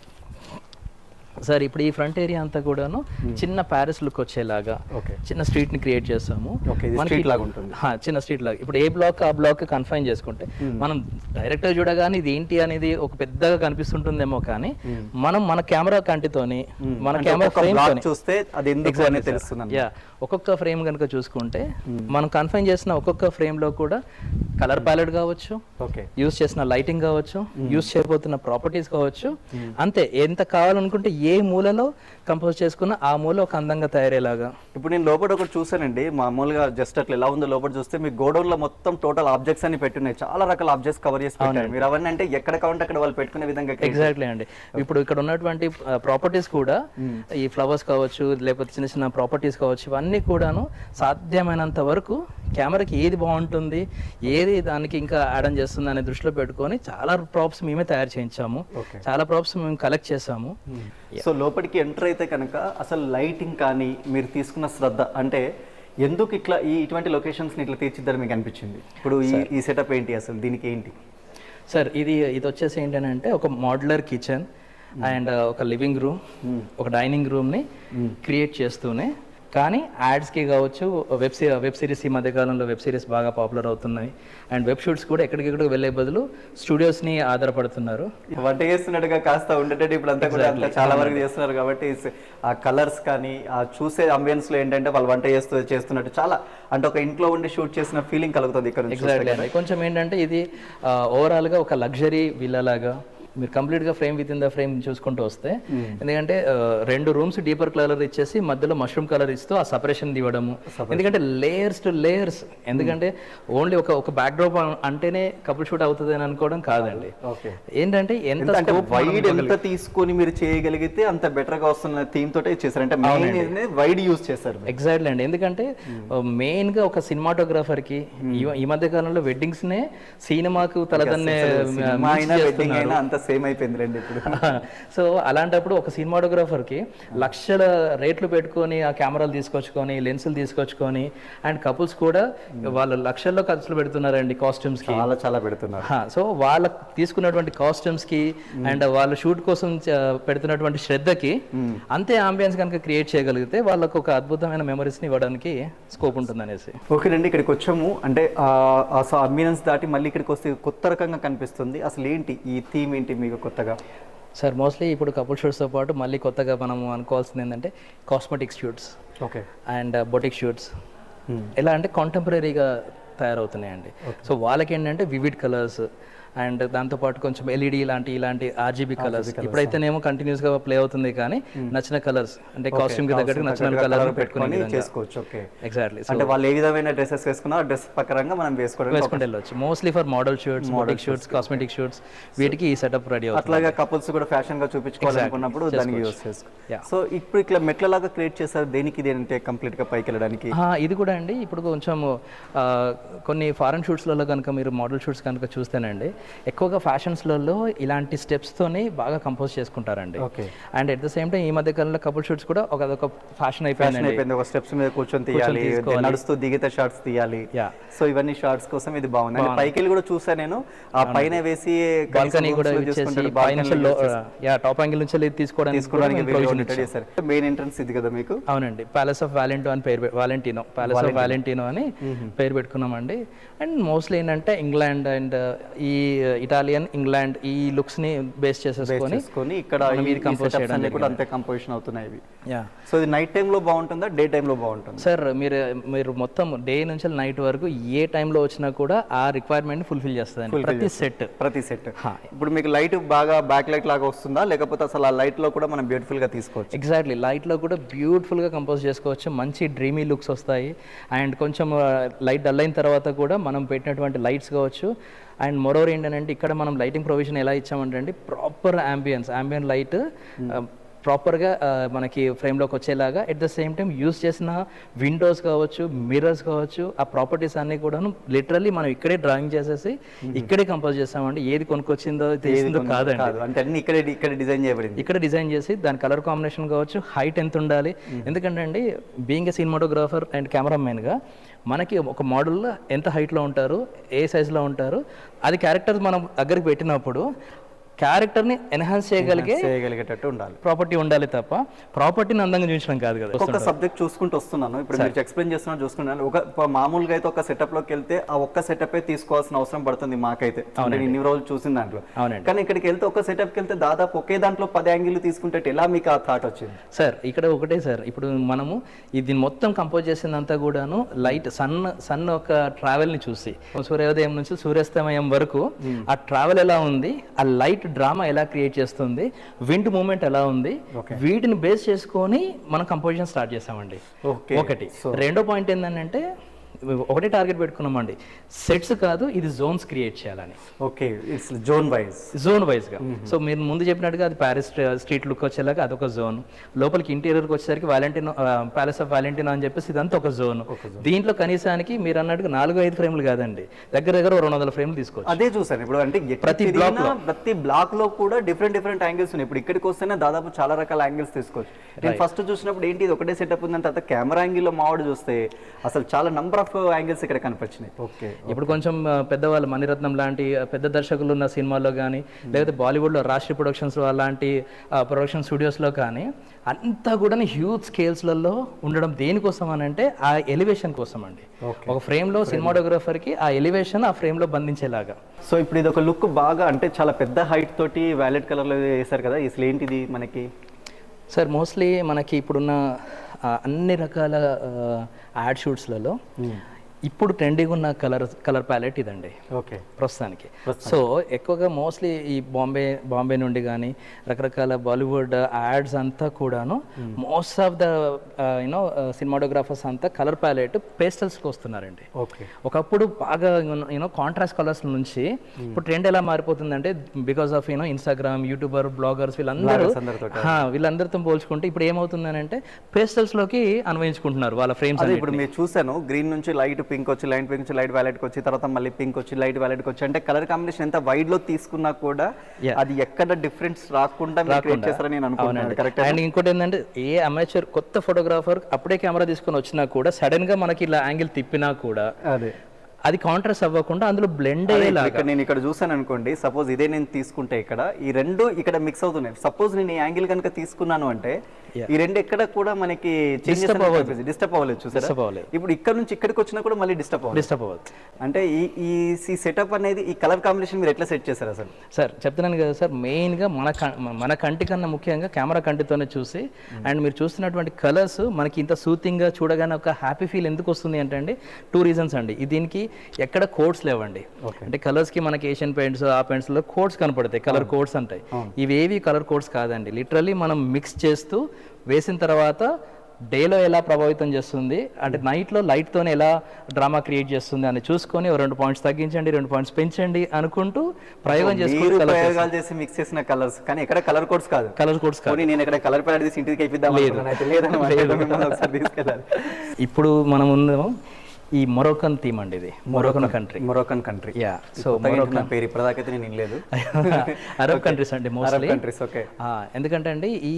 సార్ ఇప్పుడు ఈ ఫ్రంట్ ఏరియా అంతా కూడాను చిన్న ప్యారిస్ లుక్ వచ్చేలాగా ఓకే చిన్న స్ట్రీట్ ని క్రియేట్ చేస్తాము ఓకే ఇది మనకి- స్ట్రీట్ లాగా ఉంటుంది హా, చిన్న స్ట్రీట్ లాగా ఇప్పుడు ఏ బ్లాక్ ఆ బ్లాక్ కన్ఫైన్ చేసుకుంటే మనం డైరెక్ట్ గా చూడగానే ఇది ఏంటి అనేది ఒక పెద్దగా కనిపిస్తుంటుందేమో కానీ మనం మన కెమెరా కంటితోని మన అంటే కెమెరా ఒక్కొక్క ఫ్రేమ్ block చూస్తే అది ఎందుకు అనేది తెలుస్తుంది యా ఒక్కొక్క ఫ్రేమ్ కనుక చూసుకుంటే మనం కన్ఫైన్ చేసిన ఒక్కొక్క ఫ్రేమ్ లో కూడా కలర్ ప్యాలెట్ కావచ్చు ఓకే యూస్ చేసిన లైటింగ్ కావచ్చు యూస్ చేయబోతున్న ప్రాపర్టీస్ కావచ్చు అంతే ఎంత కావాలనుకుంటే ఏ మూలలో కంపోజ్ చేసుకున్నా ఆ మూల ఒక అందంగా తయారయ్యేలాగా ఇప్పుడు నేను లోపల ఒకటి చూసానండి మామూలుగా జస్ట్ అట్లా ఎలా ఉందో లోపల చూస్తే మీ గోడౌన్ లో మొత్తం టోటల్ ఆబ్జెక్ట్స్ అన్ని పెట్టున్నాయి చాలా రకాల ఆబ్జెక్ట్స్ కవర్ చేసి పెట్టారు మీరు అవన్నీ అంటే ఎక్కడ కావాలంటే అక్కడ వాళ్ళు పెట్టుకునే విధంగా create ఎగ్జాక్ట్లీ అండి ఇప్పుడు ఇక్కడ ఉన్నటువంటి ప్రాపర్టీస్ కూడా ఈ ఫ్లవర్స్ కావచ్చు లేకపోతే చిన్న చిన్న ప్రాపర్టీస్ కావచ్చు ఇవన్నీ కూడాను సాధ్యమైనంత వరకు కెమెరాకి ఏది బాగుంటుంది ఏది దానికి ఇంకా యాడ్ ఆన్ చేస్తుంది అనే దృష్టిలో పెట్టుకొని చాలా ప్రాప్స్ మేమే తయారు చేయించాము Okay. చాలా ప్రాప్స్ మేము కలెక్ట్ చేసాము సో లోపలికి ఎంటర్ అయితే కనుక అసలు లైటింగ్ కానీ మీరు తీసుకున్న శ్రద్ధ అంటే ఎందుకు ఇట్లా ఈ ఇటువంటి లొకేషన్స్ని ఇట్లా తీర్చిద్దారు మీకు అనిపించింది ఇప్పుడు ఈ ఈ సెటప్ ఏంటి అసలు దీనికి ఏంటి సార్ ఇది ఇది వచ్చేసి ఏంటంటే ఒక మోడ్యులర్ కిచెన్ అండ్ ఒక లివింగ్ రూమ్ ఒక డైనింగ్ రూమ్ని క్రియేట్ చేస్తూనే కానీ యాడ్స్కి కావచ్చు వెబ్ సి వెబ్ సిరీస్ ఈ మధ్యకాలంలో వెబ్ సిరీస్ బాగా పాపులర్ అవుతున్నాయి అండ్ వెబ్ షూట్స్ కూడా ఎక్కడికెక్కడికి వెళ్ళే బదులు స్టూడియోస్ని ఆధారపడుతున్నారు వంట చేస్తున్నట్టుగా కాస్త ఉండేటట్టు ఇప్పుడు అంతా కూడా అంతా చాలా వరకు చేస్తున్నారు కాబట్టి ఇస్- ఆ కలర్స్ కానీ ఆ చూసే అంబియన్స్ లో ఏంటంటే వాళ్ళు వంట చేస్తూ చేస్తున్నట్టు చాలా అంటే ఒక ఇంట్లో ఉండి షూట్ చేసిన ఫీలింగ్ కలుగుతుంది ఇక్కడ నుంచి చూస్తే. ఎగ్జాక్ట్లీ అండి కొంచెం ఏంటంటే ఇది ఓవరాల్గా ఒక లగ్జరీ విల్లా లాగా మీరు కంప్లీట్గా frame within the frame చూసుకుంటూ వస్తే ఎందుకంటే ఆ, రెండు రూమ్స్ డీపర్ కలర్ ఇచ్చేసి మధ్యలో మష్రూమ్ కలర్ ఇస్తూ ఆ సపరేషన్ ఇవ్వడము ఎందుకంటే లేయర్స్ టు లేయర్స్ ఎందుకంటే ఓన్లీ ఒక ఒక బ్యాక్ డ్రాప్ అంటేనే కపుల్ షూట్ అవుతుంది అని అనుకోవడం కాదండి ఓకే ఏంటంటే ఎంత అంటే scope మనం వైడ్ ఎంత తీసుకొని మీరు చేయగలిగితే అంత బెటర్ గా వస్తున్న థీమ్ తోటే చేశారు అంటే మెయిన్ వైడ్ యూస్ చేశారు ఎగ్జాక్ట్లీ అండి ఎందుకంటే మెయిన్ గా ఒక సినిమాటోగ్రాఫర్ కి ఈ- ఈ మధ్య కాలంలో వెడ్డింగ్స్ నే సినిమాకు తలదన్నే సినిమా అయినా వెడ్డింగ్ అయినా అంత సేమ్ అయిపోయింది రండి ఇప్పుడు సో అలాంటప్పుడు ఒక సినిమాటోగ్రాఫర్ కి లక్షల రేట్లు పెట్టుకొని ఆ కెమెరాలు తీసుకొచ్చుకొని లెన్సులు తీసుకొచ్చుకొని అండ్ కపుల్స్ కూడా వాళ్ళు లక్షల్లో ఖర్చులు పెడుతున్నారండి కాస్ట్యూమ్స్ కి చాలా చాలా పెడుతున్నారు సో వాళ్ళ తీసుకున్నటువంటి కాస్ట్యూమ్స్ కి అండ్ వాళ్ళ షూట్ కోసం చ- పెడుతున్నటువంటి శ్రద్ధకి అంతే అంబియన్స్ కనుక క్రియేట్ చేయగలిగితే వాళ్ళకు ఒక అద్భుతమైన మెమరీస్ ని ఇవ్వడానికి స్కోప్ ఉంటుంది అనేసి ఓకేనండి ఇక్కడికి వచ్చాము అంటే అమ్యూనెన్స్ దాటి మళ్ళీ ఇక్కడికి వస్తే కొత్త రకంగా కనిపిస్తుంది అసలు ఏంటి ఈ థీమ్ ఏంటి మీకు కొత్తగా సార్ మోస్ట్లీ ఇప్పుడు కపుల్ షూట్స్తో పాటు మళ్ళీ కొత్తగా మనం అనుకోవాల్సింది ఏంటంటే cosmetic shoots okay and boutique shoots ఎలా అంటే కాంటెంపరీగా తయారవుతున్నాయండి సో వాళ్ళకి ఏంటంటే వివిడ్ కలర్స్ అండ్ దాంతోపాటు కొంచెం ఎల్ఈడి ఇలాంటి ఇలాంటి ఆర్జీబీ కలర్స్ ఇప్పుడైతేనేమో కంటిన్యూస్ గా ప్లే అవుతుంది కానీ నచ్చిన కలర్స్ అంటే కాస్ట్యూమ్ కి తగ్గట్టు నచ్చిన కలర్ పెట్టుకొని పెట్టుకుని చేసుకోవచ్చు ఓకే ఎగ్జాక్ట్లీ అంటే వాళ్ళు ఏ విధమైన డ్రెస్సెస్ వేసుకున్నా ఆ డ్రెస్ ప్రకారంగా మనం వేసుకోవడం వేసుకుంటూ వెళ్ళొచ్చు mostly for model shoots model shoots cosmetic shoots వీటికి ఈ సెటప్ రెడీ అవుతుంది అట్లాగా కపుల్స్ కూడా ఫ్యాషన్ గా చూపించుకోవాలనుకున్నప్పుడు దానికి యూస్ చేసుకో సో ఇప్పుడు ఇట్లా మెట్లలాగా క్రియేట్ చేశారు దేనికి ఇది అంటే కంప్లీట్ గా పైకి వెళ్ళడానికి ఆ, ఇది కూడా అండి ఇప్పుడు కొంచెం కొన్ని ఫారెన్ షూట్స్లలో కనుక మీరు మోడల్ షూట్స్ కనుక చూస్తేనండి ఎక్కువగా ఫ్యాషన్స్లలో ఇలాంటి స్టెప్స్తోని బాగా కంపోజ్ చేసుకుంటారండి okay and at the same time ఈ మధ్య కాలంలో కపుల్ షూట్స్ కూడా ఒక అదొక ఫ్యాషన్ ఫ్యాషన్ అయిపోయిందండి అయిపోయింది ఒక స్టెప్స్ మీద కూర్చొని తీయాలి తీసుకోవాలి. నడుస్తూ దిగితే షార్ట్స్ తీయాలి Yeah. సో ఇవన్నీ షార్ట్స్ కోసం ఇది బాగుంది అంటే పైకి వెళ్ళి కూడా చూసా నేను ఆ పైన వేసి బాల్కనీ కూడా యూజ్ చేసి పై నుంచి లో- యా టాప్ యాంగిల్ నుంచి వెళ్ళి తీసుకోవడానికి తీసుకోవడానికి కూడా provision ఇచ్చాం. చేశారు మెయిన్ ఎంట్రన్స్ ఇది కదా మీకు అవునండి ప్యాలెస్ ఆఫ్ వాలెంటో అని పేరు వాలెంటినో ప్యాలెస్ ఆఫ్ వాలెంటినో అని పేరు పెట్టుకున్నామండి అండ్ మోస్ట్లీ ఏంటంటే ఇంగ్లాండ్ అండ్ ఈ ఇటాలియన్ ఇంగ్లాండ్ ఈ లుక్స్ ని బేస్ చేసేసుకొని చేసుకొని ఇక్కడ మనం ఈ ఇది compose setups చేయడం అన్ని కూడా అంతే కంపోజిషన్ అవుతున్నాయి ఇవి యా సో ఇది నైట్ టైం లో బాగుంటుందా డే టైం లో బాగుంటుందా సార్ మీరు మీరు మొత్తం డే నుంచి నైట్ వరకు ఏ టైంలో వచ్చినా కూడా ఆ రిక్వైర్మెంట్ ఫుల్ఫిల్ చేస్తుందండి ప్రతి సెట్ ప్రతి సెట్ ఇప్పుడు మీకు లైట్ బాగా బ్యాక్ లైట్ లాగా వస్తుందా లేకపోతే అసలు ఆ లైట్ లో కూడా మనం బ్యూటిఫుల్ గా తీసుకోవచ్చు ఎగ్జాక్ట్లీ లైట్లో కూడా బ్యూటిఫుల్గా కంపోజ్ చేసుకోవచ్చు మంచి డ్రీమీ లుక్స్ వస్తాయి అండ్ కొంచెం లైట్ డల్ అయిన తర్వాత కూడా మనం పెట్టినటువంటి లైట్స్ కావచ్చు అండ్ మోరోవర్ ఏంటంటే ఇక్కడ మనం లైటింగ్ ప్రొవిజన్ ఎలా ఇచ్చామంటే అండి ప్రాపర్ అంబియన్స్ అంబియన్ లైట్ ప్రాపర్గా మనకి ఫ్రేమ్లోకి వచ్చేలాగా at the same time use చేసిన విండోస్ కావచ్చు మిర్రర్స్ కావచ్చు ఆ ప్రాపర్టీస్ అన్నీ కూడాను లిటరల్లీ మనం ఇక్కడే డ్రాయింగ్ చేసేసి ఇక్కడే కంపోజ్ చేస్తామండి ఏది కొనుక్కొచ్చిందో తెలిసిందో కాదండి కాదు అంటే అన్ని ఇక్కడ ఇక్కడ డిజైన్ చేయబడింది ఇక్కడ డిజైన్ చేసి దాని కలర్ కాంబినేషన్ కావచ్చు హైట్ ఎంత ఉండాలి ఎందుకంటే అండి బీయింగ్ ఏ సినిమాటోగ్రాఫర్ అండ్ కెమెరామెన్గా మనకి ఒక మోడల్ ఎంత హైట్లో ఉంటారు ఏ సైజులో ఉంటారు అది క్యారెక్టర్ మనం దగ్గరికి పెట్టినప్పుడు క్యారెక్టర్ని ఎన్హాన్స్ చేయగలిగే చేయగలిగేటట్టు ఉండాలి ప్రాపర్టీ ఉండాలి తప్ప ప్రాపర్టీని అందంగా చూపించడం కాదు కదా ఒక్కొక్క సబ్జెక్ట్ చూసుకుంటూ వస్తున్నాను ఇప్పుడు మీరు ఎక్స్ప్లెయిన్ చేస్తున్నా చూసుకున్నాను ఒక ఒక మామూలుగా అయితే ఒక సెటప్ లోకి వెళ్తే ఆ ఒక్క సెటప్ తీసుకోవాల్సిన అవసరం పడుతుంది మాకైతే అంటే నేను ఇన్ని రోజులు చూసిన దాంట్లో అవునండి కానీ ఇక్కడికి వెళ్తే ఒక సెటప్కి వెళ్తే దాదాపు ఒకే దాంట్లో పది యాంగిల్ తీసుకుంటే ఎలా మీకు ఆ థాట్ వచ్చింది సార్ ఇక్కడ ఒకటే సార్ ఇప్పుడు మనము ఇది మొత్తం కంపోజ్ చేసిందంతా కూడాను లైట్ సన్ సన్ ఒక ట్రావెల్ ని చూసి సూర్యోదయం నుంచి సూర్యాస్తమయం వరకు ఆ ట్రావెల్ ఎలా ఉంది ఆ లైట్ డ్రామా ఎలా క్రియేట్ చేస్తుంది విండ్ మూమెంట్ ఎలా ఉంది వీటిని బేస్ చేసుకొని మనం కంపోజిషన్ స్టార్ట్ చేసామండి ఓకే ఒకటి రెండో పాయింట్ ఏంటంటే ఒకటే టార్గెట్ పెట్టుకున్నామండి సెట్స్ కాదు ఇది జోన్స్ క్రియేట్ చేయాలని okay it's zone wise zone వైజ్గా సో మీరు ముందు చెప్పినట్టుగా అది ప్యారిస్ స్ట్రీట్ లుక్ వచ్చేలాగా అదొక జోన్ లోపలికి ఇంటీరియర్కి వచ్చేసరికి వాలంటీనో ప్యాలెస్ ఆఫ్ వాలంటీనో అని చెప్పేసి ఇదంతా ఒక జోన్ దీంట్లో కనీసానికి మీరు అన్నట్టుగా నాలుగు ఐదు ఫ్రేమ్లు కాదండి దగ్గర దగ్గర ఓ రెండు వందల ఫ్రేమ్లు తీసుకోవచ్చు అదే చూసాను ఇప్పుడు అంటే ఎక్కడ ప్రతి తిరిగినా ప్రతి బ్లాక్ లో కూడా డిఫరెంట్ డిఫరెంట్ యాంగిల్స్ ఉన్నాయి ఇప్పుడు ఇక్కడికి వస్తేనే దాదాపు చాలా రకాల యాంగిల్స్ తీసుకోవచ్చు నేను ఫస్ట్ చూసినప్పుడు ఏంటి ఇది ఒకటే సెటప్ ఉందని తర్వాత కెమెరా యాంగిల్ లో మావాడు చూస్తే అసలు చాలా నంబర్ ఆఫ్ యాంగిల్స్ ఇక్కడ కనిపించినాయి ఓకే ఇప్పుడు కొంచెం ఆ, పెద్దవాళ్ళు మణిరత్నం లాంటి ఆ, పెద్ద దర్శకులు ఉన్న సినిమాల్లో కానీ లేకపోతే బాలీవుడ్లో రాష్ట్రీయ ప్రొడక్షన్స్ అలాంటి ప్రొడక్షన్ స్టూడియోస్లో కానీ అంతా కూడా హ్యూజ్ స్కేల్స్లలో ఉండడం దేనికోసం అని అంటే ఆ ఎలివేషన్ కోసం అండి ఒక ఫ్రేమ్లో సినిమాటోగ్రఫర్కి ఆ ఎలివేషన్ ఆ ఫ్రేమ్లో బంధించేలాగా సో ఇప్పుడు ఇది ఒక లుక్ బాగా అంటే చాలా పెద్ద హైట్ తోటి వ్యాలెట్ కలర్ లో వేశారు కదా అసలు ఏంటిది మనకి సార్ మోస్ట్లీ మనకి ఇప్పుడున్న ఆ, అన్ని రకాల యాడ్ షూట్స్లలో ఇప్పుడు ట్రెండింగ్ ఉన్న కలర్ కలర్ ప్యాలెట్ ఇదండి ఓకే ప్రస్తుతానికి సో ఎక్కువగా మోస్ట్లీ ఈ బాంబే బాంబే నుండి కానీ రకరకాల బాలీవుడ్ యాడ్స్ అంతా కూడాను most of the you know cinematographers అంతా కలర్ ప్యాలెట్ పేస్టల్స్కి వస్తున్నారండి ఓకే ఒకప్పుడు బాగా యూనో కాంట్రాస్ట్ కలర్స్ నుంచి ఇప్పుడు ట్రెండ్ ఎలా మారిపోతుందంటే because of you know Instagram YouTuber bloggers వీళ్ళందరూ అందరితో హా, వీళ్ళందరితో పోల్చుకుంటే ఇప్పుడు ఏమవుతుందనంటే పేస్టల్స్ లోకి అన్వయించుకుంటున్నారు వాళ్ళ ఫ్రేమ్స్ అదే ఇప్పుడు మీరు చూసాను గ్రీన్ నుంచి లైట్ పింక్ వచ్చి లైట్ పింక్ నుంచి లైట్ వ్యాలెట్ వచ్చి తర్వాత మళ్ళీ పింక్ వచ్చి లైట్ వ్యాలెట్ వచ్చి అంటే కలర్ కాంబినేషన్ ఎంత వైడ్ లో తీసుకున్నా కూడా Yeah. అది ఎక్కడ డిఫరెన్స్ రాకుండా మీరు క్రియేట్ చేస్తారని నేను అనుకుంటున్నాను కరెక్ట్ అండ్ ఇంకోటి ఏంటంటే ఏ అమేచర్ కొత్త ఫోటోగ్రాఫర్ అప్పుడే కెమెరా తీసుకొని వచ్చినా కూడా సడన్ గా మనకి ఇలా యాంగిల్ తిప్పినా కూడా అదే అది కాంట్రాస్ట్ అవ్వకుండా అందులో బ్లెండ్ అదే అయ్యేలా ఇక్కడ నేను ఇక్కడ చూసాను అనుకోండి సపోజ్ ఇదే నేను తీసుకుంటే ఇక్కడ ఈ రెండు ఇక్కడ మిక్స్ అవుతున్నాయి సపోజ్ నేను ఈ యాంగిల్ కనుక తీసుకున్నాను అంటే ఈ రెండు ఎక్కడ కూడా మనకి డిస్టర్బ్ అవ్వలేదు డిస్టర్బ్ అవ్వలేదు చూసారా Disturb అవ్వలేదు. ఇప్పుడు ఇక్కడ నుంచి ఇక్కడికి వచ్చినా కూడా మళ్ళీ డిస్టర్బ్ అవ్వలేదు డిస్టర్బ్ అవ్వదు అంటే ఈ ఈ సెటప్ అనేది ఈ కలర్ కాంబినేషన్ మీరు ఎట్లా సెట్ చేశారు అసలు సార్ చెప్తున్నాను కదా సార్ మెయిన్గా మన క- మన కంటి కన్నా ముఖ్యంగా కెమెరా కంటితోనే చూసి అండ్ మీరు చూస్తున్నటువంటి కలర్స్ మనకి ఇంత సూతింగ్గా చూడగానే ఒక హ్యాపీ ఫీల్ ఎందుకు వస్తుంది అంటే అండి టూ రీజన్స్ అండి ఇది దీనికి ఎక్కడ కోడ్స్ లేవండి అంటే కలర్స్కి మనకి ఏషియన్ పెయింట్స్ ఆ పెయింట్స్లో కోడ్స్ కనపడతాయి కలర్ కోడ్స్ అంటాయి ఇవేవి కలర్ కోడ్స్ కాదండి లిటరల్లీ మనం మిక్స్ చేస్తూ వేసిన తర్వాత డేలో ఎలా ప్రభావితం చేస్తుంది అంటే నైట్లో లైట్తోనే ఎలా డ్రామా క్రియేట్ చేస్తుంది అని చూసుకొని ఓ రెండు పాయింట్స్ తగ్గించండి రెండు పాయింట్స్ పెంచండి అనుకుంటూ ప్రయోగం మీరు చేసుకుని ప్రయోగాలు చేసి మిక్స్ చేసిన కలర్స్ కానీ ఎక్కడ కలర్ కోడ్స్ కాదు కలర్ కోడ్స్ కాదు పోనీ నేను ఎక్కడ కలర్ ప్యాడ్ తీసి ఇంటికి అయిపోద్దాం అనుకున్నాను. అయితే లేదన్నమాట. మిమ్మల్ని ఒకసారి తీసుకెళ్ళాలి ఇప్పుడు మనం ఉందేమో ఈ మొరోకన్ థీమ్ అండి ఇది Moroccan country Moroccan country yeah so కొత్తగా వింటున్న పేరు ఇప్పటిదాకైతే నేను వినలేదు అరబ్ కంట్రీస్ అండి అరబ్ మోస్ట్లీ కంట్రీస్ ఓకే ఎందుకంటే అండి ఈ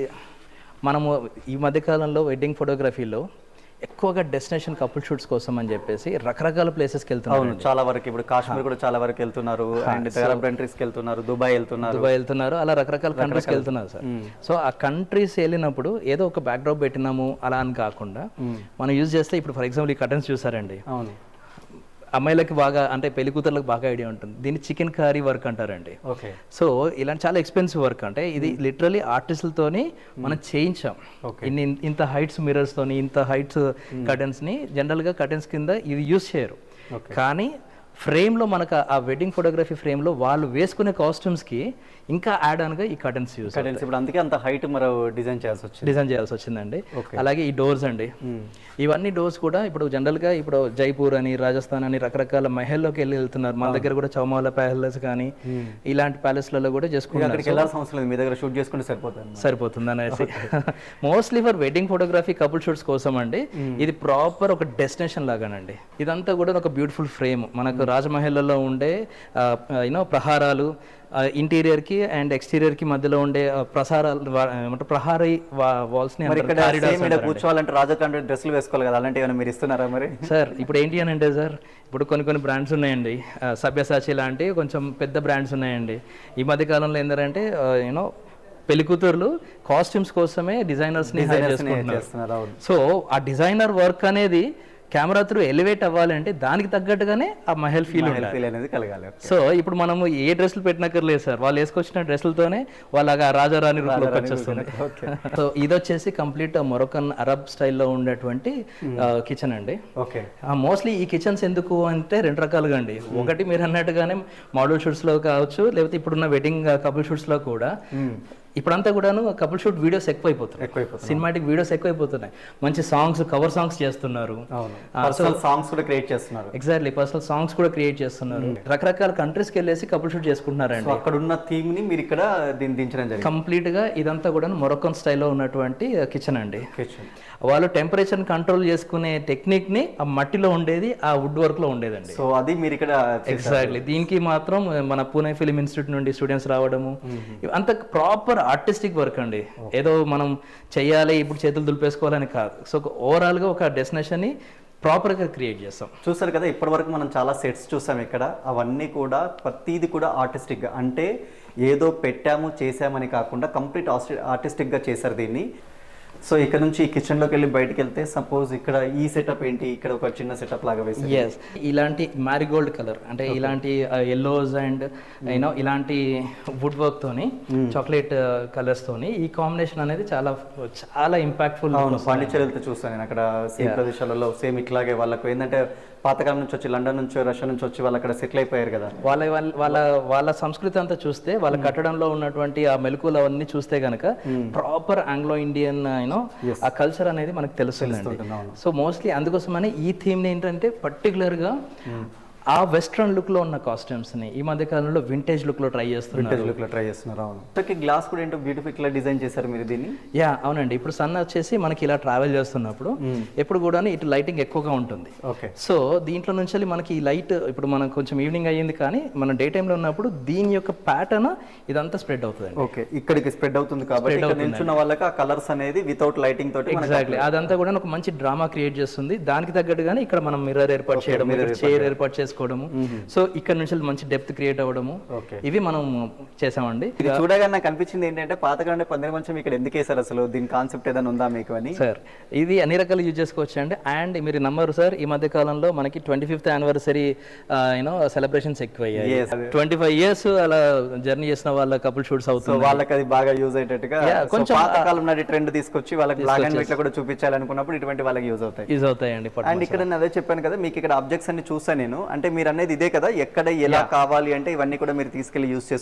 మనము ఈ మధ్యకాలంలో వెడ్డింగ్ ఫోటోగ్రఫీలో ఎక్కువగా డెస్టినేషన్ కపుల్ షూట్స్ కోసం అని చెప్పేసి రకరకాల ప్లేసెస్కి వెళ్తున్నారు అవును చాలా వరకు ఇప్పుడు కాశ్మీర్ కూడా చాలా వరకు వెళ్తున్నారు అండ్ అరబ్ కంట్రీస్కి వెళ్తున్నారు దుబాయ్ వెళ్తున్నారు దుబాయ్ వెళ్తున్నారు అలా రకరకాల కంట్రీస్కి వెళ్తున్నారు సార్ సో ఆ కంట్రీస్ వెళ్ళినప్పుడు ఏదో ఒక బ్యాక్డ్రాప్ పెట్టినాము అలా అని కాకుండా మనం యూజ్ చేస్తే ఇప్పుడు ఫర్ ఎగ్జాంపుల్ ఈ కటన్స్ చూసారండి అవును అమ్మాయిలకి బాగా అంటే పెళ్లి కూతుర్లకు బాగా ఐడియా ఉంటుంది దీన్ని చికెన్ కర్రీ వర్క్ అంటారండి ఓకే సో ఇలాంటి చాలా ఎక్స్పెన్సివ్ వర్క్ అంటే ఇది లిటరలీ ఆర్టిస్టులతోని మనం చేయించాం ఇన్ని ఇంత హైట్స్ మిరర్స్ తోని ఇంత హైట్స్ కర్టన్స్ ని జనరల్ గా కర్టన్స్ కింద ఇవి యూస్ చేయరు కానీ ఫ్రేమ్ లో మనకు ఆ వెడ్డింగ్ ఫోటోగ్రఫీ ఫ్రేమ్ లో వాళ్ళు వేసుకునే కాస్ట్యూమ్స్ కి ఇంకా యాడ్ ఆన్ గా ఈ కర్టన్స్ యూస్ కరెన్స్ ఇప్పుడు అందుకే అంత హైట్ మరో డిజైన్ చేయాల్సి వచ్చింది డిజైన్ చేయాల్సి వచ్చిందండి అలాగే ఈ డోర్స్ అండి ఇవన్నీ డోర్స్ కూడా ఇప్పుడు జనరల్ గా ఇప్పుడు జైపూర్ అని రాజస్థాన్ అని రకరకాల మహల్లోకి వెళ్ళి వెళ్తున్నారు మన దగ్గర కూడా చౌమాల ప్యాలెస్ కానీ ఇలాంటి ప్యాలెస్లలో కూడా చేసుకుంటున్నారు అక్కడికి వెళ్ళాల్సిన అవసరం లేదు మీ దగ్గర షూట్ చేసుకుంటే సరిపోతుంది సరిపోతుంది అనేసి mostly for wedding photography couple shoots కోసం అండి ఇది ప్రాపర్ ఒక డెస్టినేషన్ లాగానండి ఇదంతా కూడా ఒక బ్యూటిఫుల్ ఫ్రేమ్ మనకు రాజమహల్లో ఉండే యూనో ప్రహారాలు ఇంటీరియర్ కి అండ్ ఎక్స్టీరియర్ కి మధ్యలో ఉండే ఆ, ప్రసారాలు వా- ఏమంటారు ప్రహారీ వాల్స్ ని మరి అంటారు. ఇక్కడ corridors సేమ్ ఇక్కడ అంటారండి. కూర్చోవాలంటే రాజకాండ డ్రెస్సులు వేసుకోవాలి కదా అలాంటి ఏమైనా మీరు ఇస్తున్నారా మరి సార్ ఇప్పుడు ఏంటి అని అంటే సార్ ఇప్పుడు కొన్ని కొన్ని బ్రాండ్స్ ఉన్నాయండి ఆ, సభ్యసాచి లాంటి కొంచెం పెద్ద బ్రాండ్స్ ఉన్నాయండి ఈ మధ్య కాలంలో ఏంటంటే యూనో పెళ్లి కూతుర్లు కాస్ట్యూమ్స్ కోసమే డిజైనర్స్ ని హైర్ చేసుకుంటున్నారు చేస్తున్నారు అవును సో ఆ డిజైనర్ వర్క్ అనేది కెమెరా త్రూ ఎలివేట్ అవ్వాలంటే దానికి తగ్గట్టుగానే ఆ మహల్ ఫీల్ ఉండాలి ఫీల్ అనేది కలగాలి సో ఇప్పుడు మనము ఏ డ్రెస్సులు పెట్టినక్కర్లేదు సార్ వాళ్ళు వేసుకొచ్చిన డ్రెస్సులతోనే వాళ్ళగా రాజారాణి రూపంలోకి వచ్చేస్తుంది సో ఇది వచ్చేసి కంప్లీట్ మొరొకన్ అరబ్ స్టైల్లో ఉండేటువంటి కిచెన్ అండి ఓకే మోస్ట్లీ ఈ కిచెన్స్ ఎందుకు అంటే రెండు రకాలుగా అండి ఒకటి మీరు అన్నట్టుగానే మోడల్ షూట్స్ లో కావచ్చు లేకపోతే ఇప్పుడున్న వెడ్డింగ్ కపుల్ షూట్స్ లో కూడా ఇప్పుడంతా కూడాను కపుల్ షూట్ వీడియోస్ ఎక్కువైపోతున్నాయి ఎక్కువైపోతుంది సినిమాటిక్ వీడియోస్ ఎక్కువైపోతున్నాయి మంచి సాంగ్స్ కవర్ సాంగ్స్ చేస్తున్నారు అవును పర్సనల్ సాంగ్స్ కూడా క్రియేట్ చేస్తున్నారు ఎగ్జాక్ట్లీ పర్సనల్ సాంగ్స్ కూడా క్రియేట్ చేస్తున్నారు రకరకాల కంట్రీస్కి వెళ్ళేసి కపుల్ షూట్ చేసుకుంటున్నారండి సో అక్కడ ఉన్న థీమ్ ని మీరు ఇక్కడ దీన్ని దించడం జరిగింది కంప్లీట్ గా ఇదంతా కూడా మొరొకన్ స్టైల్లో ఉన్నటువంటి కిచెన్ అండి కిచెన్ వాళ్ళు టెంపరేచర్ కంట్రోల్ చేసుకునే టెక్నిక్ ని ఆ మట్టిలో ఉండేది ఆ వుడ్ వర్క్ లో ఉండేదండి సో అది మీరు ఇక్కడ ఎగ్జాక్ట్లీ దీనికి మాత్రం మన పూణే ఫిలిం ఇన్స్టిట్యూట్ నుండి స్టూడెంట్స్ రావడము ఇవి అంత ప్రాపర్ ఆర్టిస్టిక్ వర్క్ అండి ఏదో మనం చెయ్యాలి ఇప్పుడు చేతులు దులిపేసుకోవాలని కాదు సో ఓవరాల్ గా ఒక డెస్టినేషన్ ని ప్రాపర్ గా క్రియేట్ చేస్తాం చూసారు కదా ఇప్పటి వరకు మనం చాలా సెట్స్ చూసాం ఇక్కడ అవన్నీ కూడా ప్రతిది కూడా ఆర్టిస్టిక్ గా అంటే ఏదో పెట్టాము చేసామని కాకుండా కంప్లీట్ ఆర్టిస్టిక్ గా చేశారు దీన్ని సో ఇక్కడ నుంచి ఈ కిచెన్ లోకి వెళ్ళి బయటకు వెళ్తే సపోజ్ ఇక్కడ ఈ సెటప్ ఏంటి ఇక్కడ ఒక చిన్న సెటప్ లాగా వేసి ఎస్ ఇలాంటి మ్యారిగోల్డ్ కలర్ అంటే ఇలాంటి ఎల్లోస్ అండ్ యూనో ఇలాంటి వుడ్ వర్క్ తోని చాక్లెట్ కలర్స్ తోని ఈ కాంబినేషన్ అనేది చాలా చాలా ఇంపాక్ట్ఫుల్ అవును పాండిచేరి వెళ్తే చూస్తాను నేను అక్కడ సేమ్ ప్రదేశాలలో సేమ్ ఇట్లాగే వాళ్ళకు ఏంటంటే పాతకాలం నుంచి వచ్చి లండన్ నుంచి రష్యా నుంచి వచ్చి వాళ్ళు అక్కడ సెటిల్ అయిపోయారు కదా వాళ్ళ వాళ్ళ వాళ్ళ వాళ్ళ సంస్కృతి అంతా చూస్తే వాళ్ళ కట్టడంలో ఉన్నటువంటి ఆ మెలకులు అవన్నీ చూస్తే గనక ప్రాపర్ ఆంగ్లో ఇండియన్ యూనో ఆ కల్చర్ అనేది మనకు తెలుస్తుందండి అవును. సో మోస్ట్లీ అందుకోసమని ఈ థీమ్ ఏంటంటే particular గా ఆ వెస్ట్రన్ లుక్ లో ఉన్న కాస్ట్యూమ్స్ ని ఈ మధ్య కాలంలో వింటేజ్ లుక్ లో ట్రై చేస్తున్నారు వింటేజ్ లుక్ లో ట్రై చేస్తున్నారు అవును ఓకే గ్లాస్ కూడా ఏంటో బ్యూటిఫుల్ గా డిజైన్ చేశారు మీరు దీన్ని యా అవునండి ఇప్పుడు సన్ వచ్చేసి మనకి ఇలా ట్రావెల్ చేస్తున్నప్పుడు ఎప్పుడు కూడా ఇటు లైటింగ్ ఎక్కువగా ఉంటుంది ఓకే సో దీంట్లో నుంచి మనకి ఈ లైట్ ఇప్పుడు మనం కొంచెం ఈవినింగ్ అయ్యింది కానీ మనం డే టైంలో ఉన్నప్పుడు దీని యొక్క ప్యాటర్న్ ఇదంతా స్ప్రెడ్ అవుతుంది ఓకే ఇక్కడికి స్ప్రెడ్ అవుతుంది కాబట్టి ఇక్కడ నిల్చున్న వాళ్ళకి ఆ కలర్స్ అనేది వితౌట్ లైటింగ్ తోటి మనకి ఎగ్జాక్ట్లీ అదంతా కూడా ఒక మంచి డ్రామా క్రియేట్ చేస్తుంది దానికి తగ్గట్టుగానే ఇక్కడ మనం మిర్రర్ ఏర్పాటు చేయడం చైర్ ఏర్పాటు చేసుకోవడము సో ఇక్కడ నుంచి మంచి డెప్త్ క్రియేట్ అవ్వడము Okay. ఇవి మనం చేసామండి ఇది చూడగానే నాకు అనిపించింది ఏంటంటే పాతకాలంలో పందిరి మంచం ఇక్కడ ఎందుకు వేశారు అసలు దీని కాన్సెప్ట్ ఏదైనా ఉందా మీకు అని సార్ ఇది అన్ని రకాలు యూజ్ చేసుకోవచ్చు అండి అండ్ మీరు నమ్మరు సార్ ఈ మధ్య కాలంలో మనకి twenty fifth anniversary you know celebrations ఎక్కువయ్యాయి Yes. ట్వంటీ ఫైవ్ ఇయర్స్ అలా జర్నీ చేసిన వాళ్ళ కపుల్ షూట్స్ సో అవుతుంది వాళ్ళకి అది బాగా యూజ్ అయ్యేటట్టుగా Yeah, so కొంచెం, పాతకాలం నాటి ట్రెండ్ తీసుకొచ్చి వాళ్ళకి బ్లాక్ అండ్ వైట్ లో కూడా చూపించాలనుకున్నప్పుడు ఇటువంటి వాళ్ళకి యూజ్ అవుతాయి యూజ్ అవుతాయండి పట్టు అండ్ ఇక్కడ నేను అదే చెప్పాను కదా మీకు ఇక్కడ ఆబ్జెక్ట్స్ అన్ని చూసాను నేను అంటే మీరు అనేది ఇదే కదా ఎక్కడ ఎలా కావాలి అంటే ఇవన్నీ కూడా మీరు తీసుకెళ్లి యూజ్ చేసుకుంటట్టు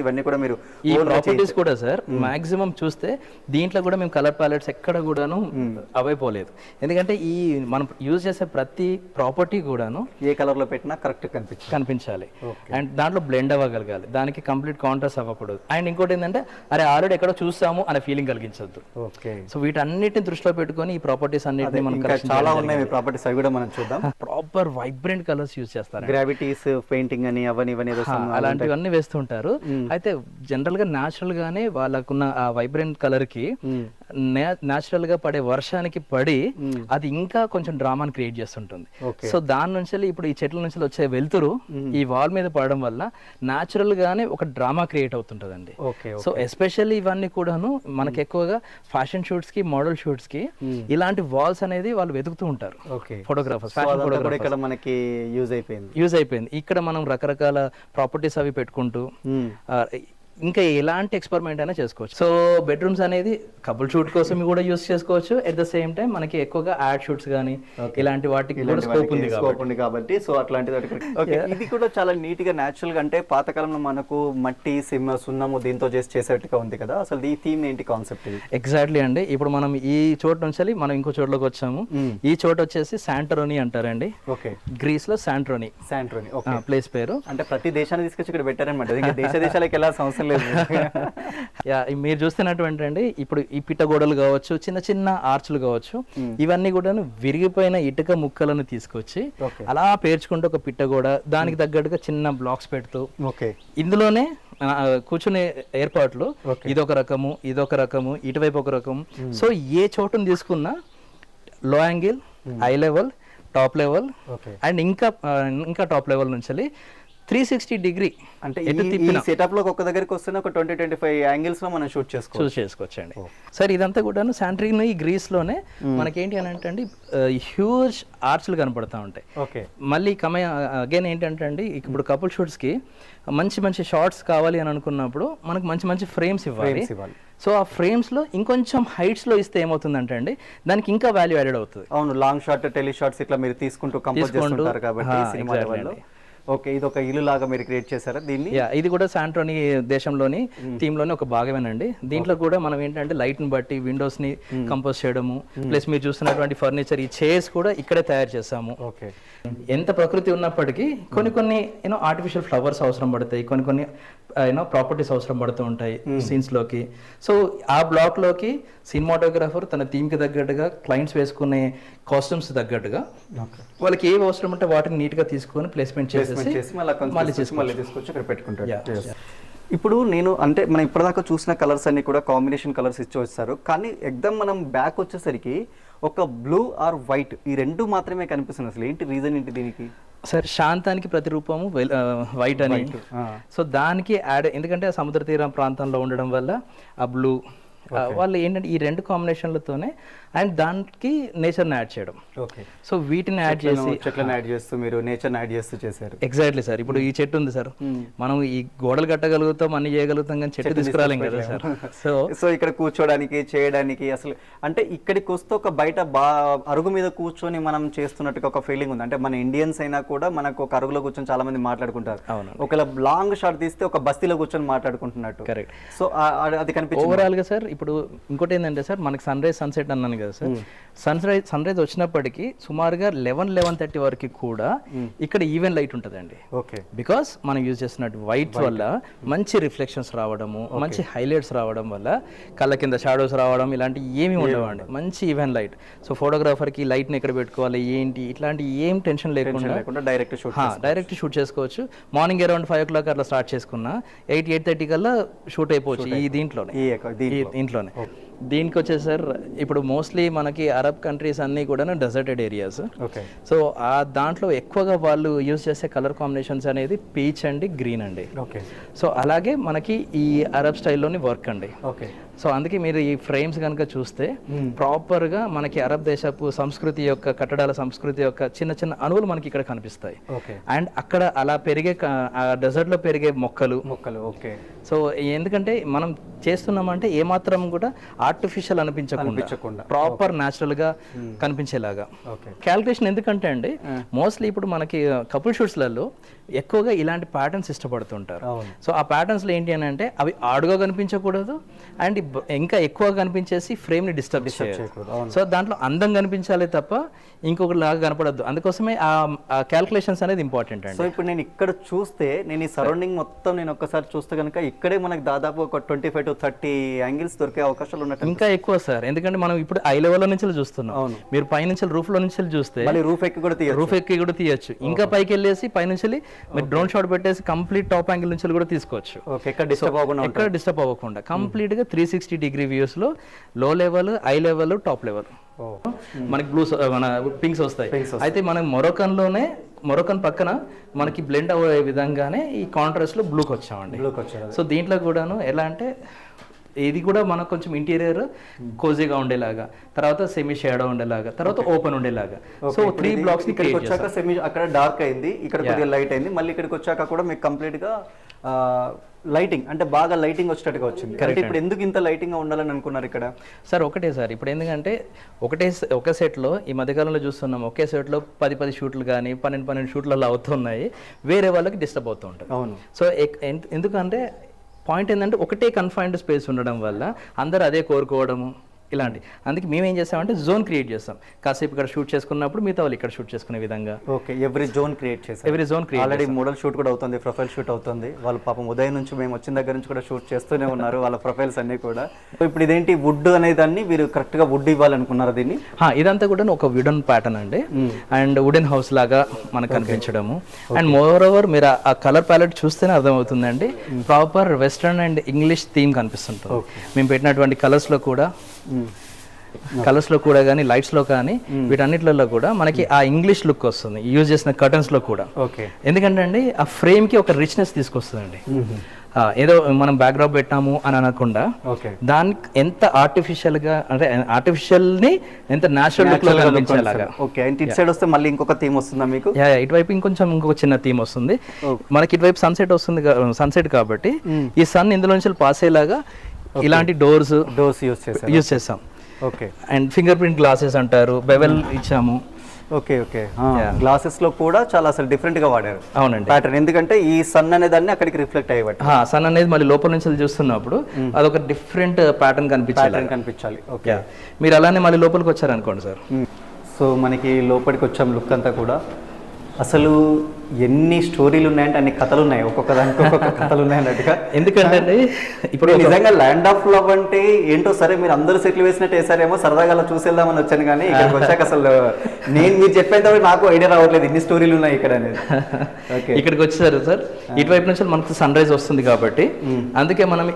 ఇవన్నీ కూడా మీరు ఈ own గా ప్రాపర్టీస్ కూడా సార్ మాక్సిమం చూస్తే దీంట్లో కూడా మేము కలర్ ప్యాలెట్స్ ఎక్కడ కూడాను అవైపోలేదు ఎందుకంటే ఈ మనం యూజ్ చేసే ప్రతి ప్రాపర్టీ కూడాను ఏ కలర్ లో పెట్టినా కరెక్ట్ కనిపించింది కనిపించాలి అండ్ దాంట్లో బ్లెండ్ అవ్వగలగాలి దానికి కంప్లీట్ కాంట్రాస్ట్ అవ్వకూడదు అండ్ ఇంకోటి ఏంటంటే అరే ఆల్రెడీ ఎక్కడో చూసాము అనే ఫీలింగ్ కలిగించద్దు ఓకే సో వీటన్నిటిని దృష్టిలో పెట్టుకొని ఈ ప్రాపర్టీస్ అన్నిటిని మనం ఇంకా చాలా ఉన్నాయి మీ ప్రాపర్టీస్ అవి కూడా మనం చూద్దాం ప్రాపర్ వైబ్రెంట్ కలర్స్ యూజ్ చేస్తారు గ్రావిటీస్ పెయింటింగ్ అని అవన్నీ ఇవన్నీ ఏదో some అలాంటివన్నీ వేస్తుంటారు అయితే జనరల్ గా న్యాచురల్ గానే వాళ్ళకున్న ఆ వైబ్రెంట్ కలర్ కి న్యాచురల్ గా పడే వర్షానికి పడి అది ఇంకా కొంచెం డ్రామాని క్రియేట్ చేస్తుంటుంది Okay. సో దాని నుంచి ఇప్పుడు ఈ చెట్ల నుంచి వచ్చే వెలుతురు ఈ వాల్ మీద పడడం వల్ల న్యాచురల్ గానే ఒక డ్రామా క్రియేట్ అవుతుంటదండి ఓకే సో ఎస్పెషల్లీ ఇవన్నీ కూడాను మనకి ఎక్కువగా ఫ్యాషన్ షూట్స్ కి మోడల్ షూట్స్ కి ఇలాంటి వాల్స్ అనేది వాళ్ళు వెతుకుతూ ఉంటారు ఓకే ఫోటోగ్రాఫర్స్ సో ఫ్యాషన్ అదంతా ఫోటోగ్రాఫర్స్ కూడా ఇక్కడ మనకి యూజ్ అయిపోయింది యూజ్ అయిపోయింది ఇక్కడ మనం రకరకాల ప్రాపర్టీస్ అవి పెట్టుకుంటూ Hmm. ఆ, ఇంకా ఎలాంటి ఎక్స్పెరిమెంట్ అయినా చేసుకోవచ్చు సో బెడ్రూమ్స్ అనేది కపుల్ షూట్ కోసం కూడా యూస్ చేసుకోవచ్చు ఎట్ ద సేమ్ టైం మనకి ఎక్కువగా యాడ్ షూట్స్ కానీ ఇలాంటి వాటికి కూడా స్కోప్ ఉంది స్కోప్ కాబట్టి ఉంది కాబట్టి సో అట్లాంటిది ఒకటి ఓకే ఇది కూడా చాలా నీట్ గా న్యాచురల్ గా అంటే పాతకాలంలో మనకు మట్టి సిమ్ సున్నము దీంతో చేసి చేసేట్టుగా ఉంది కదా అసలు ఈ థీమ్ ఏంటి కాన్సెప్ట్ ఇది ఎగ్జాక్ట్లీ అండి ఇప్పుడు మనం ఈ చోటు నుంచి మనం ఇంకో చోట్లోకి వచ్చాము ఈ చోటు వచ్చేసి శాంటరోని అంటారండి ఓకే గ్రీస్ లో శాంట్రోని శాంట్రోని ఓకే ప్లేస్ పేరు అంటే ప్రతి దేశాన్ని తీసుకొచ్చి ఇక్కడ పెట్టారనమాట ఇంకా దేశ దేశాలకు వెళ్ళాల్సిన అవసరం లేదు యా ఈ మీరు చూస్తున్నటువంటి అండి ఇప్పుడు ఈ పిట్ట గోడలు కావచ్చు చిన్న చిన్న ఆర్చులు కావచ్చు ఇవన్నీ కూడా విరిగిపోయిన ఇటుక ముక్కలను తీసుకొచ్చి Okay. అలా పేర్చుకుంటూ ఒక పిట్ట గోడ దానికి తగ్గట్టుగా చిన్న బ్లాక్స్ పెడుతూ ఓకే ఇందులోనే ఆ, కూర్చునే ఏర్పాట్లు ఇదొక రకము ఇదొక రకము ఇటువైపు ఒక రకం సో ఏ చోటును తీసుకున్నా low angle high level top level okay and ఇంకా ఆ, ఇంకా టాప్ లెవెల్ నుంచి త్రీ సిక్స్టీ డిగ్రీ అంటే ఈ- ఈ సెటప్ లో ఒక దగ్గరికి వస్తేనే ఒక ట్వంటీ ట్వంటీ ఫైవ్ యాంగిల్స్ లో మనం షూట్ చేసుకోవచ్చు చూస్ చేసుకోవచ్చండి సార్ ఇదంతా కూడాను శాంట్రిన్ ఈ గ్రీస్ లోనే మనకేంటి అని అంటే అండి హ్యూజ్ ఆర్చ్లు కనపడతా ఉంటాయి ఓకే మళ్ళీ కమ అగైన్ ఏంటంటే అండి ఇప్పుడు కపుల్ షూట్స్ కి మంచి మంచి షార్ట్స్ కావాలి అని అనుకున్నప్పుడు మనకు మంచి మంచి ఫ్రేమ్స్ ఇవ్వాలి Frames ఇవ్వాలి. సో ఆ ఫ్రేమ్స్ లో ఇంకొంచెం హైట్స్ లో ఇస్తే ఏమవుతుందంటే అండి దానికి ఇంకా వాల్యూ యాడెడ్ అవుతుంది అవును లాంగ్ షాట్ టెలి షార్ట్స్ ఇట్లా మీరు తీసుకుంటూ కంపోజ్ తీసుకుంటూ, చేస్తుంటారు కాబట్టి హా, సినిమా exactly లెవెల్లో ఓకే ఇది ఒక ఇల్లు లాగా మీరు క్రియేట్ చేశారా దీన్ని యా ఇది కూడా శాంట్రోని దేశంలోని థీమ్ లోని ఒక భాగమేనండి దీంట్లో కూడా మనం ఏంటంటే లైట్ ని బట్టి విండోస్ ని కంపోజ్ చేయడము ప్లస్ మీరు చూస్తున్నటువంటి ఫర్నిచర్ ఈ చైర్స్ కూడా ఇక్కడే తయారు చేసాము ఓకే ఎంత ప్రకృతి ఉన్నప్పటికీ కొన్ని కొన్ని యూనో ఆర్టిఫిషియల్ ఫ్లవర్స్ అవసరం పడతాయి కొన్ని కొన్ని యూనో ప్రాపర్టీస్ అవసరం పడుతూ ఉంటాయి సీన్స్ లోకి సో ఆ బ్లాక్ లోకి సినిమాటోగ్రాఫర్ తన థీమ్ కి తగ్గట్టుగా క్లయింట్స్ వేసుకునే కాస్ట్యూమ్స్ తగ్గట్టుగా ఓకే వాళ్ళకి ఏవి అవసరం ఉంటే వాటిని నీట్ గా తీసుకొని ప్లేస్మెంట్ ప్లేస్మెంట్ చేసేసి చేసి మళ్ళీ కొంచెం మళ్ళీ తీసుకొచ్చి మళ్ళీ తీసుకొచ్చి ఇక్కడ పెట్టుకుంటారు Yeah, Yes. ఇప్పుడు నేను అంటే మనం ఇప్పటిదాకా చూసిన కలర్స్ అన్ని కూడా కాంబినేషన్ కలర్స్ ఇచ్చి వచ్చారు కానీ ఎగ్దమ్ మనం బ్యాక్ వచ్చేసరికి ఒక బ్లూ ఆర్ వైట్ ఈ రెండు మాత్రమే కనిపిస్తుంది అసలు ఏంటి రీజన్ ఏంటి దీనికి సార్ శాంతానికి ప్రతిరూపము వైట్ అని ఆ. సో దానికి యాడ్ ఎందుకంటే ఆ సముద్ర తీరం ప్రాంతంలో ఉండడం వల్ల ఆ బ్లూ వాళ్ళు ఏంటంటే ఈ రెండు కాంబినేషన్లతోనే అండ్ దానికి నేచర్ని యాడ్ చేయడం ఓకే సో వీటిని యాడ్ చేసి చెట్లను యాడ్ చేస్తూ మీరు నేచర్ని యాడ్ చేస్తూ చేశారు ఎగ్జాక్ట్లీ సార్ ఇప్పుడు ఈ చెట్టు ఉంది సార్ మనం ఈ గోడలు కట్టగలుగుతాం అన్ని చేయగలుగుతాం కానీ చెట్టు తీసుకురాలేం కదా సార్ సో సో ఇక్కడ కూర్చోడానికి చేయడానికి అసలు అంటే ఇక్కడికి వస్తే ఒక బయట బా అరుగు మీద కూర్చొని మనం చేస్తున్నట్టుగా ఒక ఫీలింగ్ ఉంది అంటే మన ఇండియన్స్ అయినా కూడా మనకు ఒక అరుగులో కూర్చొని చాలా మంది మాట్లాడుకుంటారు అవునండి. ఒకవేళ లాంగ్ షాట్ తీస్తే ఒక బస్తీలో కూర్చొని మాట్లాడుకుంటున్నట్టు కరెక్ట్ సో ఆ- ఆ- అది కనిపించింది ఓవరాల్ గా సార్ ఇప్పుడు ఇంకోటి ఏంటంటే సార్ మనకి సన్ రైజ్ సన్సెట్ అన్నాను కదా sir sun rise sun rise వచ్చినప్పటికీ సుమారుగా లెవెన్ లెవెన్ థర్టీ వరకు కూడా ఇక్కడ ఈవెన్ లైట్ ఉంటుందండి ఓకే బికాస్ మనం యూజ్ చేస్తున్నట్టు వైట్ వల్ల మంచి రిఫ్లెక్షన్స్ రావడము మంచి హైలైట్స్ రావడం వల్ల కళ్ళ కింద షాడోస్ రావడం ఇలాంటి ఏమి ఉండవండి మంచి ఈవెన్ లైట్ సో ఫోటోగ్రాఫర్ కి లైట్ ని ఎక్కడ పెట్టుకోవాలి ఏంటి ఇట్లాంటి ఏం టెన్షన్ లేకుండా లేకుండా డైరెక్ట్ షూట్ డైరెక్ట్ షూట్ చేసుకోవచ్చు morning around five o'clock అట్లా స్టార్ట్ చేసుకున్నా ఎయిట్ ఎయిట్ థర్టీ కల్లా షూట్ అయిపోవచ్చు ఈ దీంట్లోనే ఈ యొక్క- దీంట్లో. ఈ దీంట్లోనే దీనికి వచ్చేసారి ఇప్పుడు మోస్ట్లీ మనకి అరబ్ కంట్రీస్ అన్నీ కూడా డెజర్టెడ్ ఏరియాస్ ఓకే సో ఆ దాంట్లో ఎక్కువగా వాళ్ళు యూజ్ చేసే కలర్ కాంబినేషన్స్ అనేది పీచ్ అండి గ్రీన్ అండి ఓకే సో అలాగే మనకి ఈ అరబ్ స్టైల్లోని వర్క్ అండి ఓకే సో అందుకే మీరు ఈ ఫ్రేమ్స్ కనుక చూస్తే ప్రాపర్గా మనకి అరబ్ దేశపు సంస్కృతి యొక్క కట్టడాల సంస్కృతి యొక్క చిన్న చిన్న అణువులు మనకి ఇక్కడ కనిపిస్తాయి ఓకే అండ్ అక్కడ అలా పెరిగే క- ఆ డెజర్ట్లో పెరిగే మొక్కలు మొక్కలు ఓకే సో ఎందుకంటే మనం చేస్తున్నామంటే ఏమాత్రం కూడా ఆర్టిఫిషియల్ అనిపించకుండా అనిపించకుండా. ప్రాపర్ న్యాచురల్ గా కనిపించేలాగా ఓకే క్యాల్కులేషన్ ఎందుకంటే అండి మోస్ట్లీ ఇప్పుడు మనకి కపుల్ షూట్స్లలో ఎక్కువగా ఇలాంటి ప్యాటర్న్స్ ఇష్టపడుతుంటారు అవును సో ఆ ప్యాటర్న్స్లో ఏంటి అని అంటే అవి ఆడుగా కనిపించకూడదు అండ్ ఇబ్- ఇంకా ఎక్కువ కనిపించేసి ఫ్రేమ్ని డిస్టర్బ్ చేయదు చేయకూడదు అవును సో దాంట్లో అందం కనిపించాలి తప్ప ఇంకొకటి లాగా కనపడద్దు అందుకోసమే ఆ క్యాల్కులేషన్స్ అనేది ఇంపార్టెంట్ అండి సో ఇప్పుడు నేను ఇక్కడ చూస్తే నేను ఈ సరౌండింగ్ మొత్తం నేను ఒక్కసారి చూస్తే కనుక ఇక్కడే మనకి దాదాపు ఒక twenty five to thirty angles దొరికే అవకాశాలు ఉన్నట్టు ఇంకా ఎక్కువ సార్ ఎందుకంటే మనం ఇప్పుడు ఐ లెవెల్ నుంచి చూస్తున్నాం అవును. మీరు పైనుంచి రూఫ్ లో నుంచి చూస్తే మళ్ళీ రూఫ్ ఎక్కి కూడా తీయచ్చు రూఫ్ ఎక్కి కూడా తీయచ్చు ఇంకా పైకి వెళ్ళేసి పైనుంచి మీరు డ్రోన్ షాట్ పెట్టేసి కంప్లీట్ టాప్ యాంగిల్ నుంచి కూడా తీసుకోవచ్చు ఓకే ఎక్కడ డిస్టర్బ్ అవ్వకుండా ఎక్కడ డిస్టర్బ్ అవ్వకుండా కంప్లీట్ గా త్రీ సిక్స్టీ డిగ్రీ వ్యూస్ లో low level eye level top level ఓ మనకి బ్లూస్ మన పింక్స్ వస్తాయి అయితే మనకి మొరొకన్ లోనే మొరొకన్ పక్కన మనకి బ్లెండ్ అయ్యే విధంగానే ఈ కాంట్రాస్ట్ లో బ్లూకి వచ్చామండి బ్లూకి వచ్చారు సో దీంట్లో కూడాను ఎలా అంటే ఇది కూడా మనకు కొంచెం ఇంటీరియర్ కోజీగా ఉండేలాగా తర్వాత సెమీ షేడో ఉండేలాగా తర్వాత ఓపెన్ ఉండేలాగా సో త్రీ బ్లాక్స్ ని ఇక్కడికి క్రియేట్ వచ్చాక సెమీ అక్కడ డార్క్ అయింది ఇక్కడ కొద్దిగా లైట్ అయింది మళ్ళీ ఇక్కడికి వచ్చాక కూడా మీకు కంప్లీట్ గా లైటింగ్ అంటే బాగా లైటింగ్ వచ్చేటట్టుగా వచ్చింది అంటే ఇప్పుడు ఎందుకు ఇంత లైటింగ్ గా ఉండాలని అనుకున్నారు ఇక్కడ సార్ ఒకటే సార్ ఇప్పుడు ఎందుకంటే ఒకటే స- ఒక సెట్లో ఈ మధ్యకాలంలో చూస్తున్నాం ఒకే సెట్లో పది పది షూట్లు కానీ పన్నెండు పన్నెండు షూట్లలో అవుతున్నాయి వేరే వాళ్ళకి డిస్టర్బ్ అవుతూ ఉంటుంది అవును సో ఎక్- ఎందు- ఎందుకంటే పాయింట్ ఏంటంటే ఒకటే కన్ఫైన్డ్ స్పేస్ ఉండడం వల్ల అందరూ అదే కోరుకోవడము ఇలాంటి అందుకే మేము ఏం చేస్తామంటే జోన్ క్రియేట్ చేస్తాం కాసేపు ఇక్కడ షూట్ చేసుకున్నప్పుడు మిగతా వాళ్ళు ఇక్కడ షూట్ చేసుకునే విధంగా ఓకే ఎవ్రీ జోన్ క్రియేట్ చేశారు every zone create already model shoot కూడా అవుతుంది ప్రొఫైల్ షూట్ అవుతుంది వాళ్ళ పాపం ఉదయం నుంచి మేము వచ్చిన దగ్గర నుంచి కూడా షూట్ చేస్తూనే ఉన్నారు వాళ్ళ ప్రొఫైల్స్ అన్ని కూడా సో ఇప్పుడు ఇదేంటి వుడ్ అనేది దాన్ని మీరు కరెక్ట్ గా వుడ్ ఇవ్వాలనుకున్నారు దీన్ని హా, ఇదంతా కూడా ఒక వుడెన్ ప్యాటర్న్ అండి అండ్ వుడెన్ హౌస్ లాగా మనకు కనిపించడము అండ్ మోర్ ఓవర్ మీరు ఆ- ఆ కలర్ ప్యాలెట్ చూస్తేనే అర్థమవుతుందండి proper western and English theme కనిపిస్తుంటుంది మేము పెట్టినటువంటి కలర్స్ లో కూడా కలర్స్ లో కూడా కానీ లైట్స్ లో కానీ వీటన్నిటిలో కూడా మనకి ఆ ఇంగ్లీష్ లుక్ వస్తుంది యూజ్ చేసిన కర్టన్స్ లో కూడా ఓకే మీ ఎందుకంటే అండి ఆ ఫ్రేమ్ కి ఒక రిచ్నెస్ తీసుకొస్తుందండి ఆ, ఏదో మనం బ్యాక్గ్రౌండ్ పెట్టాము అని అనకుండా ఓకే దానికి ఎంత ఆర్టిఫిషియల్ గా అంటే ఆర్టిఫిషియల్ ని ఎంత నేచురల్ లుక్ లో కనిపించేలాగా ఓకే అంటే ఇటు సైడ్ వస్తే మళ్ళీ ఇంకొక థీమ్ వస్తుందా మీకు యా యా, ఇటువైపు ఇంకొంచెం ఇంకొక చిన్న థీమ్ వస్తుంది మనకి ఇటువైపు సన్సెట్ వస్తుంది సన్సెట్ కాబట్టి ఈ సన్ ఇందులో నుంచి పాస్ అయ్యేలాగా ఇలాంటి డోర్స్ డోస్ యూస్ చేశారు యూజ్ చేస్తాం okay and finger print glasses అంటారు బెవెల్ ఇచ్చాము ఓకే ఓకే గ్లాసెస్ లో కూడా చాలా అసలు డిఫరెంట్ గా వాడారు అవునండి ప్యాటర్న్ ఎందుకంటే ఈ సన్ అనే దాన్ని అక్కడికి రిఫ్లెక్ట్ అయ్యేవాటి సన్ అనేది మళ్ళీ లోపల నుంచి చూస్తున్నప్పుడు అదొక డిఫరెంట్ ప్యాటర్న్ కనిపించేలా ప్యాటర్న్ కనిపించాలి ఓకే మీరు అలానే మళ్ళీ లోపలికి వచ్చారనుకోండి సార్ సో మనకి లోపలికి వచ్చాం లుక్ అంతా కూడా అసలు ఎన్ని స్టోరీలు ఉన్నాయంటే అన్ని కథలు ఉన్నాయి ఒక్కొక్క దానికి ఒక్కొక్క కథలు ఉన్నాయి అన్నట్టుగా ఎందుకంటే అండి ఇప్పుడు నిజంగా ల్యాండ్ ఆఫ్ లవ్ అంటే ఏంటో సరే మీరు అందరూ సెటిల్ వేసినట్టు వేసారేమో సరదాగా అలా చూసేద్దామని వచ్చాను కానీ ఇక్కడికి వచ్చాక అసలు నేను మీరు చెప్పేంత వరకు నాకు ఐడియా రావట్లేదు ఇన్ని స్టోరీలు ఉన్నాయి ఇక్కడ అనేది ఓకే ఇక్కడికి వచ్చేసారు సార్ ఇటువైపు నుంచి మనకు సన్ రైజ్ వస్తుంది కాబట్టి అందుకే మనం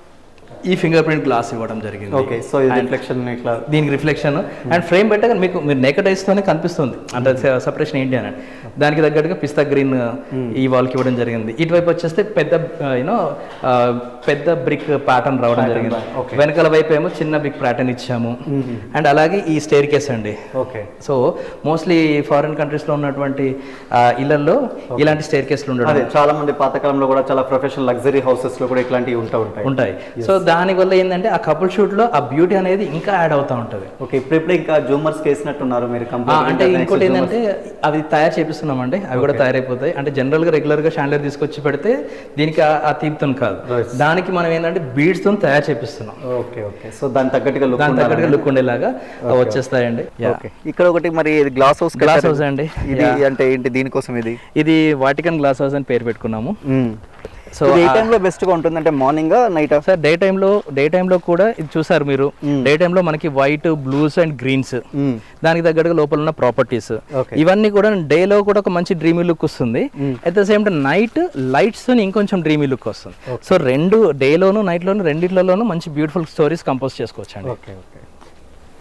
ఈ ఫింగర్ ప్రింట్ గ్లాస్ ఇవ్వడం జరిగింది ఓకే సో ఇది రిఫ్లెక్షన్ ఇట్లా దీనికి రిఫ్లెక్షన్ అండ్ ఫ్రేమ్ పెట్టగా మీకు మీరు నేకడ్ తోనే కనిపిస్తుంది అంటే సపరేషన్ ఏంటి అని దానికి తగ్గట్టుగా పిస్తా గ్రీన్ ఈ వాల్కి ఇవ్వడం జరిగింది ఇటువైపు వచ్చేస్తే పెద్ద యూనో పెద్ద బ్రిక్ ప్యాటర్న్ రావడం జరిగింది okay. వెనకాల వైపు ఏమో చిన్న బ్రిక్ ప్యాటర్న్ ఇచ్చాము అండ్ అలాగే ఈ స్టేర్ కేస్ అండి okay so mostly foreign countries లో ఉన్నటువంటి ఆ, ఇళ్లలో ఇలాంటి స్టేర్ కేసులు ఉండడం అదే చాలా మంది పాతకాలంలో కూడా చాలా ప్రొఫెషనల్ లగ్జరీ హౌసెస్ లో కూడా ఇట్లాంటివి ఉంటూ ఉంటాయి ఉంటాయి సో దాని వల్ల ఏంటంటే ఆ కపుల్ షూట్ లో ఆ బ్యూటీ అనేది ఇంకా యాడ్ అవుతా ఉంటది ఓకే ఇప్పుడిప్పుడే ఇంకా జూమర్స్ వేసినట్టున్నారు మీరు ఆ, కంప్లీట్ అంటే ఇంకోటి ఏంటంటే అవి తయారు చేపిస్తున్నామండి అవి కూడా తయారైపోతాయి అంటే జనరల్ గా రెగ్యులర్ గా షాండర్ తీసుకొచ్చి పెడితే దీనికి ఆ- ఆ తీపుతో కాదు దానికి మనం ఏంటంటే బీడ్స్ తో తయారు చేపిస్తున్నాం ఓకే ఓకే సో దాని తగ్గట్టుగా లుక్ దాని తగ్గట్టుగా లుక్ ఉండేలాగా అవి వచ్చేస్తాయండి ఓకే ఇక్కడ ఒకటి మరి గ్లాస్ హౌస్ గ్లాస్ హౌస్ అండి ఇది అంటే ఏంటి దీనికోసం ఇది ఇది వాటికన్ గ్లాస్ హౌస్ అని పేరు పెట్టుకున్నాము సో సో ఏ టైంలో బెస్ట్ గా ఉంటుంది అంటే మార్నింగ్ నైట్ సార్ డే టైంలో డే టైంలో కూడా ఇది చూసారు మీరు డే టైంలో మనకి వైట్ బ్లూస్ అండ్ గ్రీన్స్ దానికి తగ్గట్టుగా లోపల ఉన్న ప్రాపర్టీస్ Okay. ఇవన్నీ కూడా డేలో కూడా ఒక మంచి డ్రీమీ లుక్ వస్తుంది at the same time night lights ఇంకొంచెం డ్రీమీ లుక్ వస్తుంది సో రెండు డేలోను నైట్లోను రెండిట్లలోనూ మంచి బ్యూటిఫుల్ స్టోరీస్ కంపోజ్ చేసుకోవచ్చు అండి ఓకే ఓకే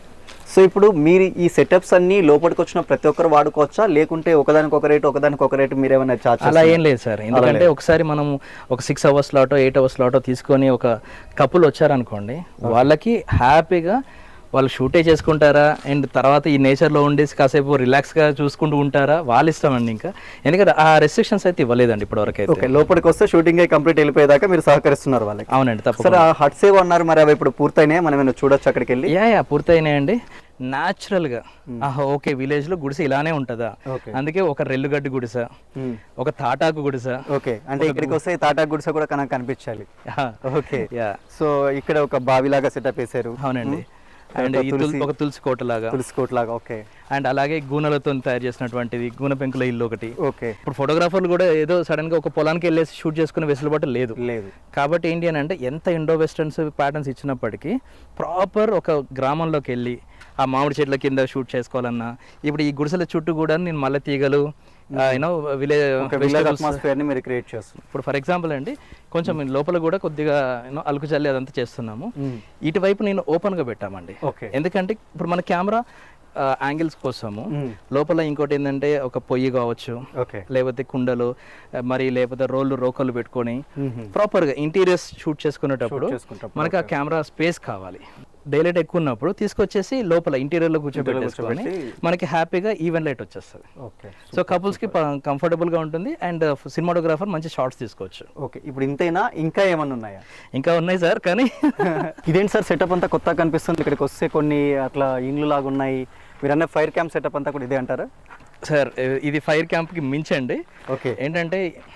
సో ఇప్పుడు మీరు ఈ సెటప్స్ అన్ని లోపలికి వచ్చిన ప్రతి ఒక్కరు వాడుకోవచ్చా లేకుంటే ఒకదానికి ఒక రేటు ఒకదానికి ఒక రేటు మీరు ఏమైనా చార్జ్ అలా ఏం లేదు సార్ ఎందుకంటే ఒకసారి మనం ఒక సిక్స్ అవర్స్ లాటో ఎయిట్ అవర్స్ లాటో తీసుకొని ఒక కపుల్ వచ్చారనుకోండి వాళ్ళకి హ్యాపీగా వాళ్ళు షూటే చేసుకుంటారా అండ్ తర్వాత ఈ నేచర్లో ఉండేసి కాసేపు రిలాక్స్గా చూసుకుంటూ ఉంటారా వాళ్ళ ఇష్టం అండి ఇంకా ఎందుకంటే ఆ రెస్ట్రిక్షన్స్ అయితే ఇవ్వలేదండి ఇప్పటివరకు అయితే ఓకే లోపలికి వస్తే షూటింగ్ కంప్లీట్ వెళ్ళిపోయేదాకా మీరు సహకరిస్తున్నారు వాళ్ళకి అవునండి తప్ప సార్ ఆ హట్స్ ఏవో అన్నారు మరి అవి ఇప్పుడు పూర్తయినాయి మనం ఏమైనా చూడొచ్చు అక్కడికి వెళ్ళి యా యా పూర్తయినాయండి న్యాచురల్గా ఆహా ఓకే విలేజ్లో గుడిసె ఇలానే ఉంటుందా ఓకే అందుకే ఒక రెల్లుగడ్డి గుడిస ఒక తాటాకు గుడిస ఓకే అంటే ఇక్కడికి వస్తే ఈ తాటా గుడిసె కూడా కనుక కనిపించాలి యా. ఓకే యా సో ఇక్కడ ఒక బావిలాగా సెటప్ వేశారు అవునండి అండ్ ఒక ఈ తులసి- తుల్- ఒక తులసి కోట లాగా తులసి కోట్ లాగా ఓకే అండ్ అలాగే గూనెలతో తయారు చేసినటువంటిది గూనె పెంకుల ఇల్లు ఒకటి ఓకే ఇప్పుడు ఫోటోగ్రాఫర్లు కూడా ఏదో సడన్ గా ఒక పొలానికి వెళ్ళేసి షూట్ చేసుకునే వెసులుబాటు లేదు లేదు కాబట్టి ఏంటి అని అంటే ఎంత ఇండో వెస్టర్న్స్ ప్యాటర్న్స్ ఇచ్చినప్పటికీ ప్రాపర్ ఒక గ్రామంలోకి వెళ్ళి ఆ మామిడి చెట్ల కింద షూట్ చేసుకోవాలన్నా ఇప్పుడు ఈ గుడిసెల చుట్టూ కూడా నేను మల్లె తీగలు యూనో విలేజ్ ఒక విలేజ్ అట్మాస్ఫియర్ ని మీరు క్రియేట్ చేస్తారు ఇప్పుడు ఫర్ ఎగ్జాంపుల్ అండి కొంచెం లోపల కూడా కొద్దిగా యూనో అలుకు చల్లి అదంతా చేస్తున్నాము ఇటువైపు నేను ఓపెన్ గా పెట్టామండి ఓకే ఎందుకంటే ఇప్పుడు మన కెమెరా యాంగిల్స్ కోసము లోపల ఇంకోటి ఏంటంటే ఒక పొయ్యి కావచ్చు ఓకే లేకపోతే కుండలు ఆ, మరి లేకపోతే రోళ్ళు రోకలు పెట్టుకొని ప్రాపర్ గా ఇంటీరియర్స్ షూట్ చేసుకునేటప్పుడు చేసుకుంటాం మనకి ఆ కెమెరా స్పేస్ కావాలి డైలైట్ ఎక్కువ ఉన్నప్పుడు తీసుకొచ్చేసి లోపల ఇంటీరియర్ లో కూర్చోబెట్టేసుకొని మనకి హ్యాపీగా ఈవెన్ లైట్ వచ్చేస్తుంది ఓకే సో కపుల్స్ కి కంఫర్టబుల్ గా ఉంటుంది అండ్ సినిమాటోగ్రాఫర్ మంచి షార్ట్స్ తీసుకోవచ్చు ఓకే ఇప్పుడు ఇంతేనా ఇంకా ఏమన్నా ఉన్నాయా ఇంకా ఉన్నాయి సార్ కానీ ఇదేంటి సార్ సెటప్ అంతా కొత్తగా కనిపిస్తుంది ఇక్కడికి వస్తే కొన్ని అట్లా ఇండ్లు లాగా ఉన్నాయి మీరు అన్న ఫైర్ క్యాంప్ సెటప్ అంతా కూడా ఇదే అంటారా సార్ ఇది ఫైర్ క్యాంప్ కి మించండి ఓకే ఏంటంటే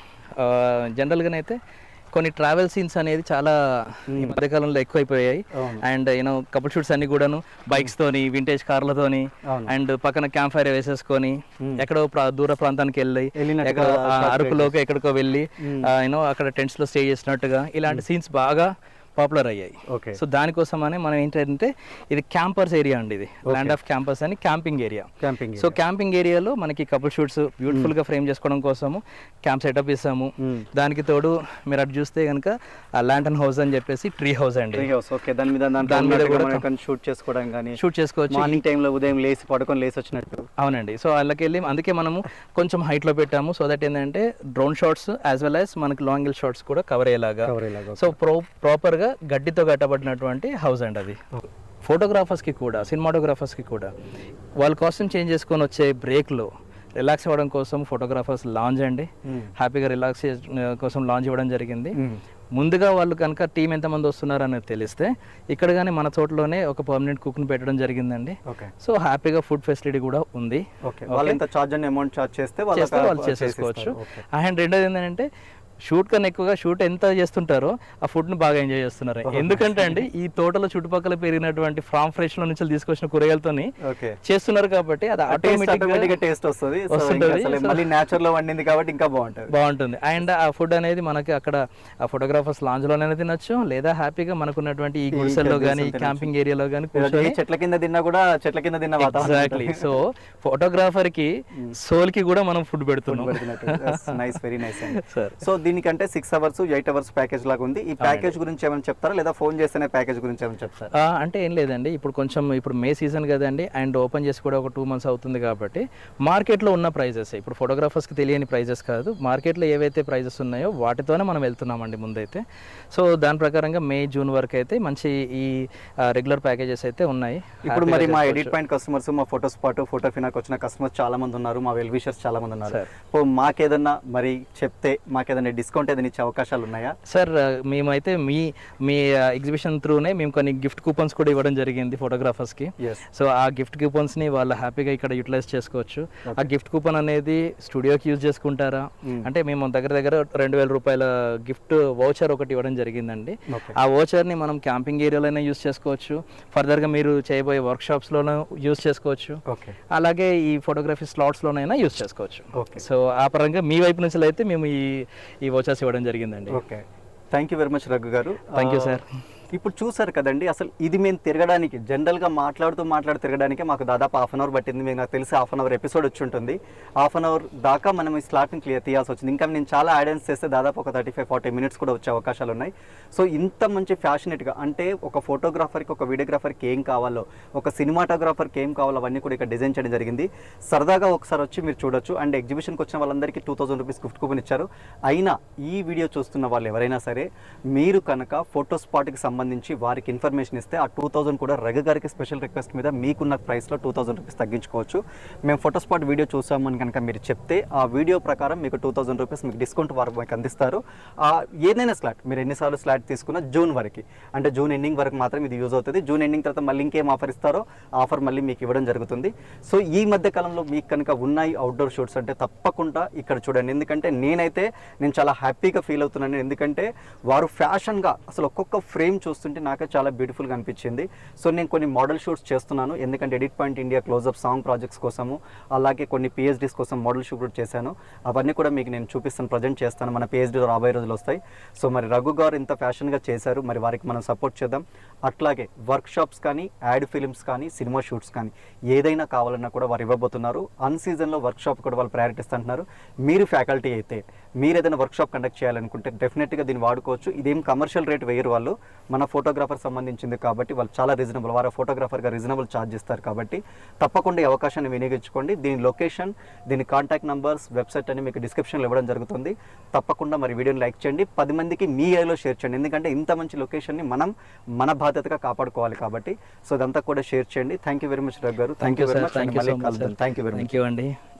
జనరల్గానైతే కొన్ని ట్రావెల్ సీన్స్ అనేది చాలా ఈ మధ్యకాలంలో ఎక్కువైపోయాయి అవును. అండ్ యూనో కపుల్ షూట్స్ అన్ని కూడాను బైక్స్ తోని వింటేజ్ కార్లతోని అవును. అండ్ పక్కన క్యాంప్ ఫైర్ వేసేసుకొని ఎక్కడో ప్రా- దూర ప్రాంతానికి వెళ్ళి వెళ్ళినట్టుగా ఎక్కడో ఆ shot అరకులోకి ఎక్కడికో వెళ్ళి యూనో అక్కడ టెంట్స్ లో స్టే చేసినట్టుగా ఇలాంటి సీన్స్ బాగా పాపులర్ అయ్యాయి ఓకే సో దానికోసమనే మనం ఏంటంటే ఇది క్యాంపర్స్ ఏరియా అండి ఇది ల్యాండ్ ఆఫ్ క్యాంపస్ అని camping area camping so camping ఏరియాలో మనకి కపుల్ షూట్స్ బ్యూటిఫుల్ గా ఫ్రేమ్ చేసుకోవడం కోసము క్యాంప్ సెటప్ ఇస్తాము దానికి తోడు మీరు అటు చూస్తే కనుక ఆ ల్యాంటన్ హౌస్ అని చెప్పేసి ట్రీ హౌస్ అండి ట్రీ హౌస్ ఓకే దాని మీద దాని దాని మీద మీద కూడా కూడా షూట్ చేసుకోవడం కానీ షూట్ చేసుకోవచ్చు మార్నింగ్ టైంలో ఉదయం లేసి పడుకొని లేసి వచ్చినట్టు అవునండి సో వాళ్ళకి వెళ్ళి అందుకే మనము కొంచెం height లో పెట్టాము సో దట్ ఏంటంటే drone shots as well as మనకి లాంగిల్ షాట్స్ కూడా కవర్ అయ్యేలాగా కవర్ ఇలాగా సో ప్రో ప్రాపర్గా గడ్డితో కట్టబడినటువంటి హౌస్ అండి అది ఫోటోగ్రాఫర్స్కి కూడా సినిమాటోగ్రాఫర్స్కి కూడా వాళ్ళ కోసం చేంజ్ చేసుకొని వచ్చే బ్రేక్లో రిలాక్స్ అవ్వడం కోసం ఫోటోగ్రాఫర్స్ లాంచ్ అండి హ్యాపీగా రిలాక్స్ కోసం లాంచ్ ఇవ్వడం జరిగింది ముందుగా వాళ్ళు కనుక టీం ఎంతమంది వస్తున్నారు అనేది తెలిస్తే ఇక్కడ కానీ మన చోట్లోనే ఒక పర్మనెంట్ కుక్ని పెట్టడం జరిగిందండి ఓకే సో హ్యాపీగా ఫుడ్ ఫెసిలిటీ కూడా ఉంది ఓకే వాళ్ళు ఎంత చార్జ్ అని అమౌంట్ చార్జ్ చేస్తే చేస్తే వాళ్ళకి వాళ్ళు చేసేసుకోవచ్చు ఓకే అండ్ రెండోది ఏంటంటే షూట్ కన్నా ఎక్కువగా షూట్ ఎంత చేస్తుంటారో ఆ ఫుడ్ ని బాగా ఎంజాయ్ చేస్తున్నారు ఎందుకంటే అండి ఈ తోటలో చుట్టుపక్కల పెరిగినటువంటి ఫ్రామ్ ఫ్రెష్ లో నుంచి తీసుకొచ్చిన కూరగాయలతోని ఓకే చేస్తున్నారు కాబట్టి అది ఆటోమేటిక్ ఆటోమేటిక్ గా టేస్ట్ వస్తుంది సో వస్తుంటది. ఇంకా అసలు మళ్ళీ నేచర్ లో వండింది కాబట్టి ఇంకా బాగుంటది బాగుంటుంది అండ్ ఆ ఫుడ్ అనేది మనకి అక్కడ ఆ ఫోటోగ్రాఫర్స్ లాంజ్ లోనే తినొచ్చు లేదా హ్యాపీగా మనకున్నటువంటి ఈ గుడిసెల్లో కానీ ఈ క్యాంపింగ్ ఏరియాలో కానీ ఈ చెట్ల కింద తిన్నా కూడా చెట్ల కింద తిన్న వాతావరణం ఎగ్జాక్ట్లీ సో ఫోటోగ్రాఫర్ కి సోల్ కి కూడా మనం ఫుడ్ పెడుతున్నాం nice very nice sir so దీనికంటే six hours eight hours package లాగా ఉంది ఈ ప్యాకేజ్ గురించి ఏమైనా చెప్తారా లేదా ఫోన్ చేస్తేనే ప్యాకేజ్ గురించి ఏమైనా చెప్తారా ఆ, అంటే ఏం లేదండి ఇప్పుడు కొంచెం ఇప్పుడు మే సీజన్ కదండి అండ్ ఓపెన్ చేసి కూడా ఒక టూ మంత్స్ అవుతుంది కాబట్టి మార్కెట్లో ఉన్న ప్రైజెస్ ఇప్పుడు ఫోటోగ్రాఫర్స్కి తెలియని ప్రైజెస్ కాదు మార్కెట్లో ఏవైతే ప్రైజెస్ ఉన్నాయో వాటితోనే మనం వెళ్తున్నామండి ముందైతే సో దాని ప్రకారంగా మే జూన్ వరకు అయితే మంచి ఈ రెగ్యులర్ ప్యాకేజెస్ అయితే ఉన్నాయి ఇప్పుడు మరి మా ఎడిట్ పాయింట్ కస్టమర్స్ మా ఫోటో స్పాట్ ఫోటో ఫినాక్ వచ్చిన కస్టమర్స్ చాలా మంది ఉన్నారు మా వెల్ విషర్స్ చాలా మంది ఉన్నారు Sir. సో మాకేదన్నా మరి చెప్తే మాకేదన్నా డిస్కౌంట్ ఏదైనా ఇచ్చే అవకాశాలు ఉన్నాయా సార్ మేమైతే మీ మీ ఎగ్జిబిషన్ త్రూనే మేము కొన్ని గిఫ్ట్ కూపన్స్ కూడా ఇవ్వడం జరిగింది ఫోటోగ్రాఫర్స్కి ఎస్ సో ఆ గిఫ్ట్ కూపన్స్ని వాళ్ళు హ్యాపీగా ఇక్కడ యూటిలైజ్ చేసుకోవచ్చు ఆ గిఫ్ట్ కూపన్ అనేది స్టూడియోకి యూజ్ చేసుకుంటారా అంటే మేము దగ్గర దగ్గర రెండు వేల రూపాయల గిఫ్ట్ వౌచర్ ఒకటి ఇవ్వడం జరిగిందండి ఓకే ఆ వోచర్ని మనం క్యాంపింగ్ ఏరియాలోనే యూజ్ చేసుకోవచ్చు ఫర్దర్గా మీరు చేయబోయే వర్క్షాప్స్లోనూ యూజ్ చేసుకోవచ్చు ఓకే అలాగే ఈ ఫోటోగ్రఫీ స్లాట్స్లోనైనా యూజ్ చేసుకోవచ్చు ఓకే సో ఆ పరంగా మీ వైపు నుంచి అయితే మేము ఈ ఈ వోచర్స్ ఇవ్వడం జరిగిందండి okay thank you very much Raghu గారు థ్యాంక్ యూ ఆ, సార్ ఇప్పుడు చూసారు కదండి అసలు ఇది మేము తిరగడానికి జనరల్గా మాట్లాడుతూ మాట్లాడు తిరగడానికి మాకు దాదాపు హాఫ్ అన్ అవర్ పట్టింది మీకు నాకు తెలిసి హాఫ్ అన్ అవర్ ఎపిసోడ్ వచ్చి ఉంటుంది హాఫ్ అన్ అవర్ దాకా మనం ఈ స్లాట్ని క్లియర్ తీయాల్సి వచ్చింది ఇంకా నేను చాలా యాడెన్స్ చేస్తే దాదాపు ఒక థర్టీ ఫైవ్ ఫార్టీ మినిట్స్ కూడా వచ్చే అవకాశాలు ఉన్నాయి సో ఇంత మంచి ఫ్యాషనేట్గా అంటే ఒక ఫోటోగ్రాఫర్కి ఒక వీడియోగ్రాఫర్కి ఏం కావాలో ఒక సినిమాటోగ్రాఫర్కి ఏం కావాలో అవన్నీ కూడా ఇక్కడ డిజైన్ చేయడం జరిగింది సరదాగా ఒకసారి వచ్చి మీరు చూడొచ్చు అండ్ ఎగ్జిబిషన్కి వచ్చిన వాళ్ళందరికీ two thousand rupees gift coupon ఇచ్చారు అయినా ఈ వీడియో చూస్తున్న వాళ్ళు ఎవరైనా సరే మీరు కనుక ఫోటో స్పాట్కి సంబంధించి వారికి ఇన్ఫర్మేషన్ ఇస్తే ఆ టూ థౌసండ్ కూడా రఘు గారికి స్పెషల్ రిక్వెస్ట్ మీద మీకున్న ప్రైస్లో టూ థౌసండ్ రూపీస్ తగ్గించుకోవచ్చు మేము ఫోటో స్పాట్ వీడియో చూసామని కనుక మీరు చెప్తే ఆ వీడియో ప్రకారం మీకు టూ థౌసండ్ రూపీస్ మీకు డిస్కౌంట్ వారు మీకు అందిస్తారు ఆ ఏదైనా స్లాట్ మీరు ఎన్నిసార్లు స్లాట్ తీసుకున్నా జూన్ వరకు అంటే జూన్ ఎండింగ్ వరకు మాత్రం ఇది యూజ్ అవుతుంది జూన్ ఎండింగ్ తర్వాత మళ్ళీ ఇంకేం ఆఫర్ ఇస్తారో ఆ ఆఫర్ మళ్ళీ మీకు ఇవ్వడం జరుగుతుంది సో ఈ మధ్య కాలంలో మీకు కనుక ఉన్నాయి అవుట్డోర్ షూట్స్ అంటే తప్పకుండా ఇక్కడ చూడండి ఎందుకంటే నేనైతే నేను చాలా హ్యాపీగా ఫీల్ అవుతున్నాను ఎందుకంటే వారు ఫ్యాషన్గా అసలు ఒక్కొక్క ఫ్రేమ్ చూస్తుంటే నాకే చాలా బ్యూటిఫుల్గా అనిపించింది సో నేను కొన్ని మోడల్ షూట్స్ చేస్తున్నాను ఎందుకంటే edit point India closeup song projects కోసము అలాగే కొన్ని పిహెచ్డీస్ కోసం మోడల్ షూట్ కూడా చేశాను అవన్నీ కూడా మీకు నేను చూపిస్తాను ప్రజెంట్ చేస్తాను మన పిహెచ్డీలో రాబోయే రోజులు వస్తాయి సో మరి రఘు గారు ఇంత ఫ్యాషన్గా చేశారు మరి వారికి మనం సపోర్ట్ చేద్దాం అట్లాగే వర్క్ షాప్స్ కానీ యాడ్ ఫిలిమ్స్ కానీ సినిమా షూట్స్ కానీ ఏదైనా కావాలన్నా కూడా వారు ఇవ్వబోతున్నారు అన్ సీజన్లో వర్క్ షాప్ కూడా వాళ్ళు ప్రయారిటీ ఇస్తుంటున్నారు మీరు ఫ్యాకల్టీ అయితే మీరు ఏదైనా వర్క్ షాప్ కండక్ట్ చేయాలనుకుంటే డెఫినెట్గా దీన్ని వాడుకోవచ్చు ఇదేం కమర్షియల్ రేట్ వేయరు వాళ్ళు మన ఫోటోగ్రాఫర్ సంబంధించింది కాబట్టి వాళ్ళు చాలా రీజనబుల్ వారు ఫోటోగ్రాఫర్గా రీజనబుల్ ఛార్జ్ ఇస్తారు కాబట్టి తప్పకుండా ఈ అవకాశాన్ని వినియోగించుకోండి దీని లొకేషన్ దీని కాంటాక్ట్ నంబర్స్ వెబ్సైట్ అని మీకు డిస్క్రిప్షన్లో ఇవ్వడం జరుగుతుంది తప్పకుండా మరి వీడియోని లైక్ చేయండి పది మందికి మీ ఏరియాలో షేర్ చేయండి ఎందుకంటే ఇంత మంచి లొకేషన్ని మనం మన బాధ్యతగా కాపాడుకోవాలి కాబట్టి సో ఇదంతా కూడా షేర్ చేయండి thank you very much Raghu గారు thank you very much thank you so much thank you very much thank you అండి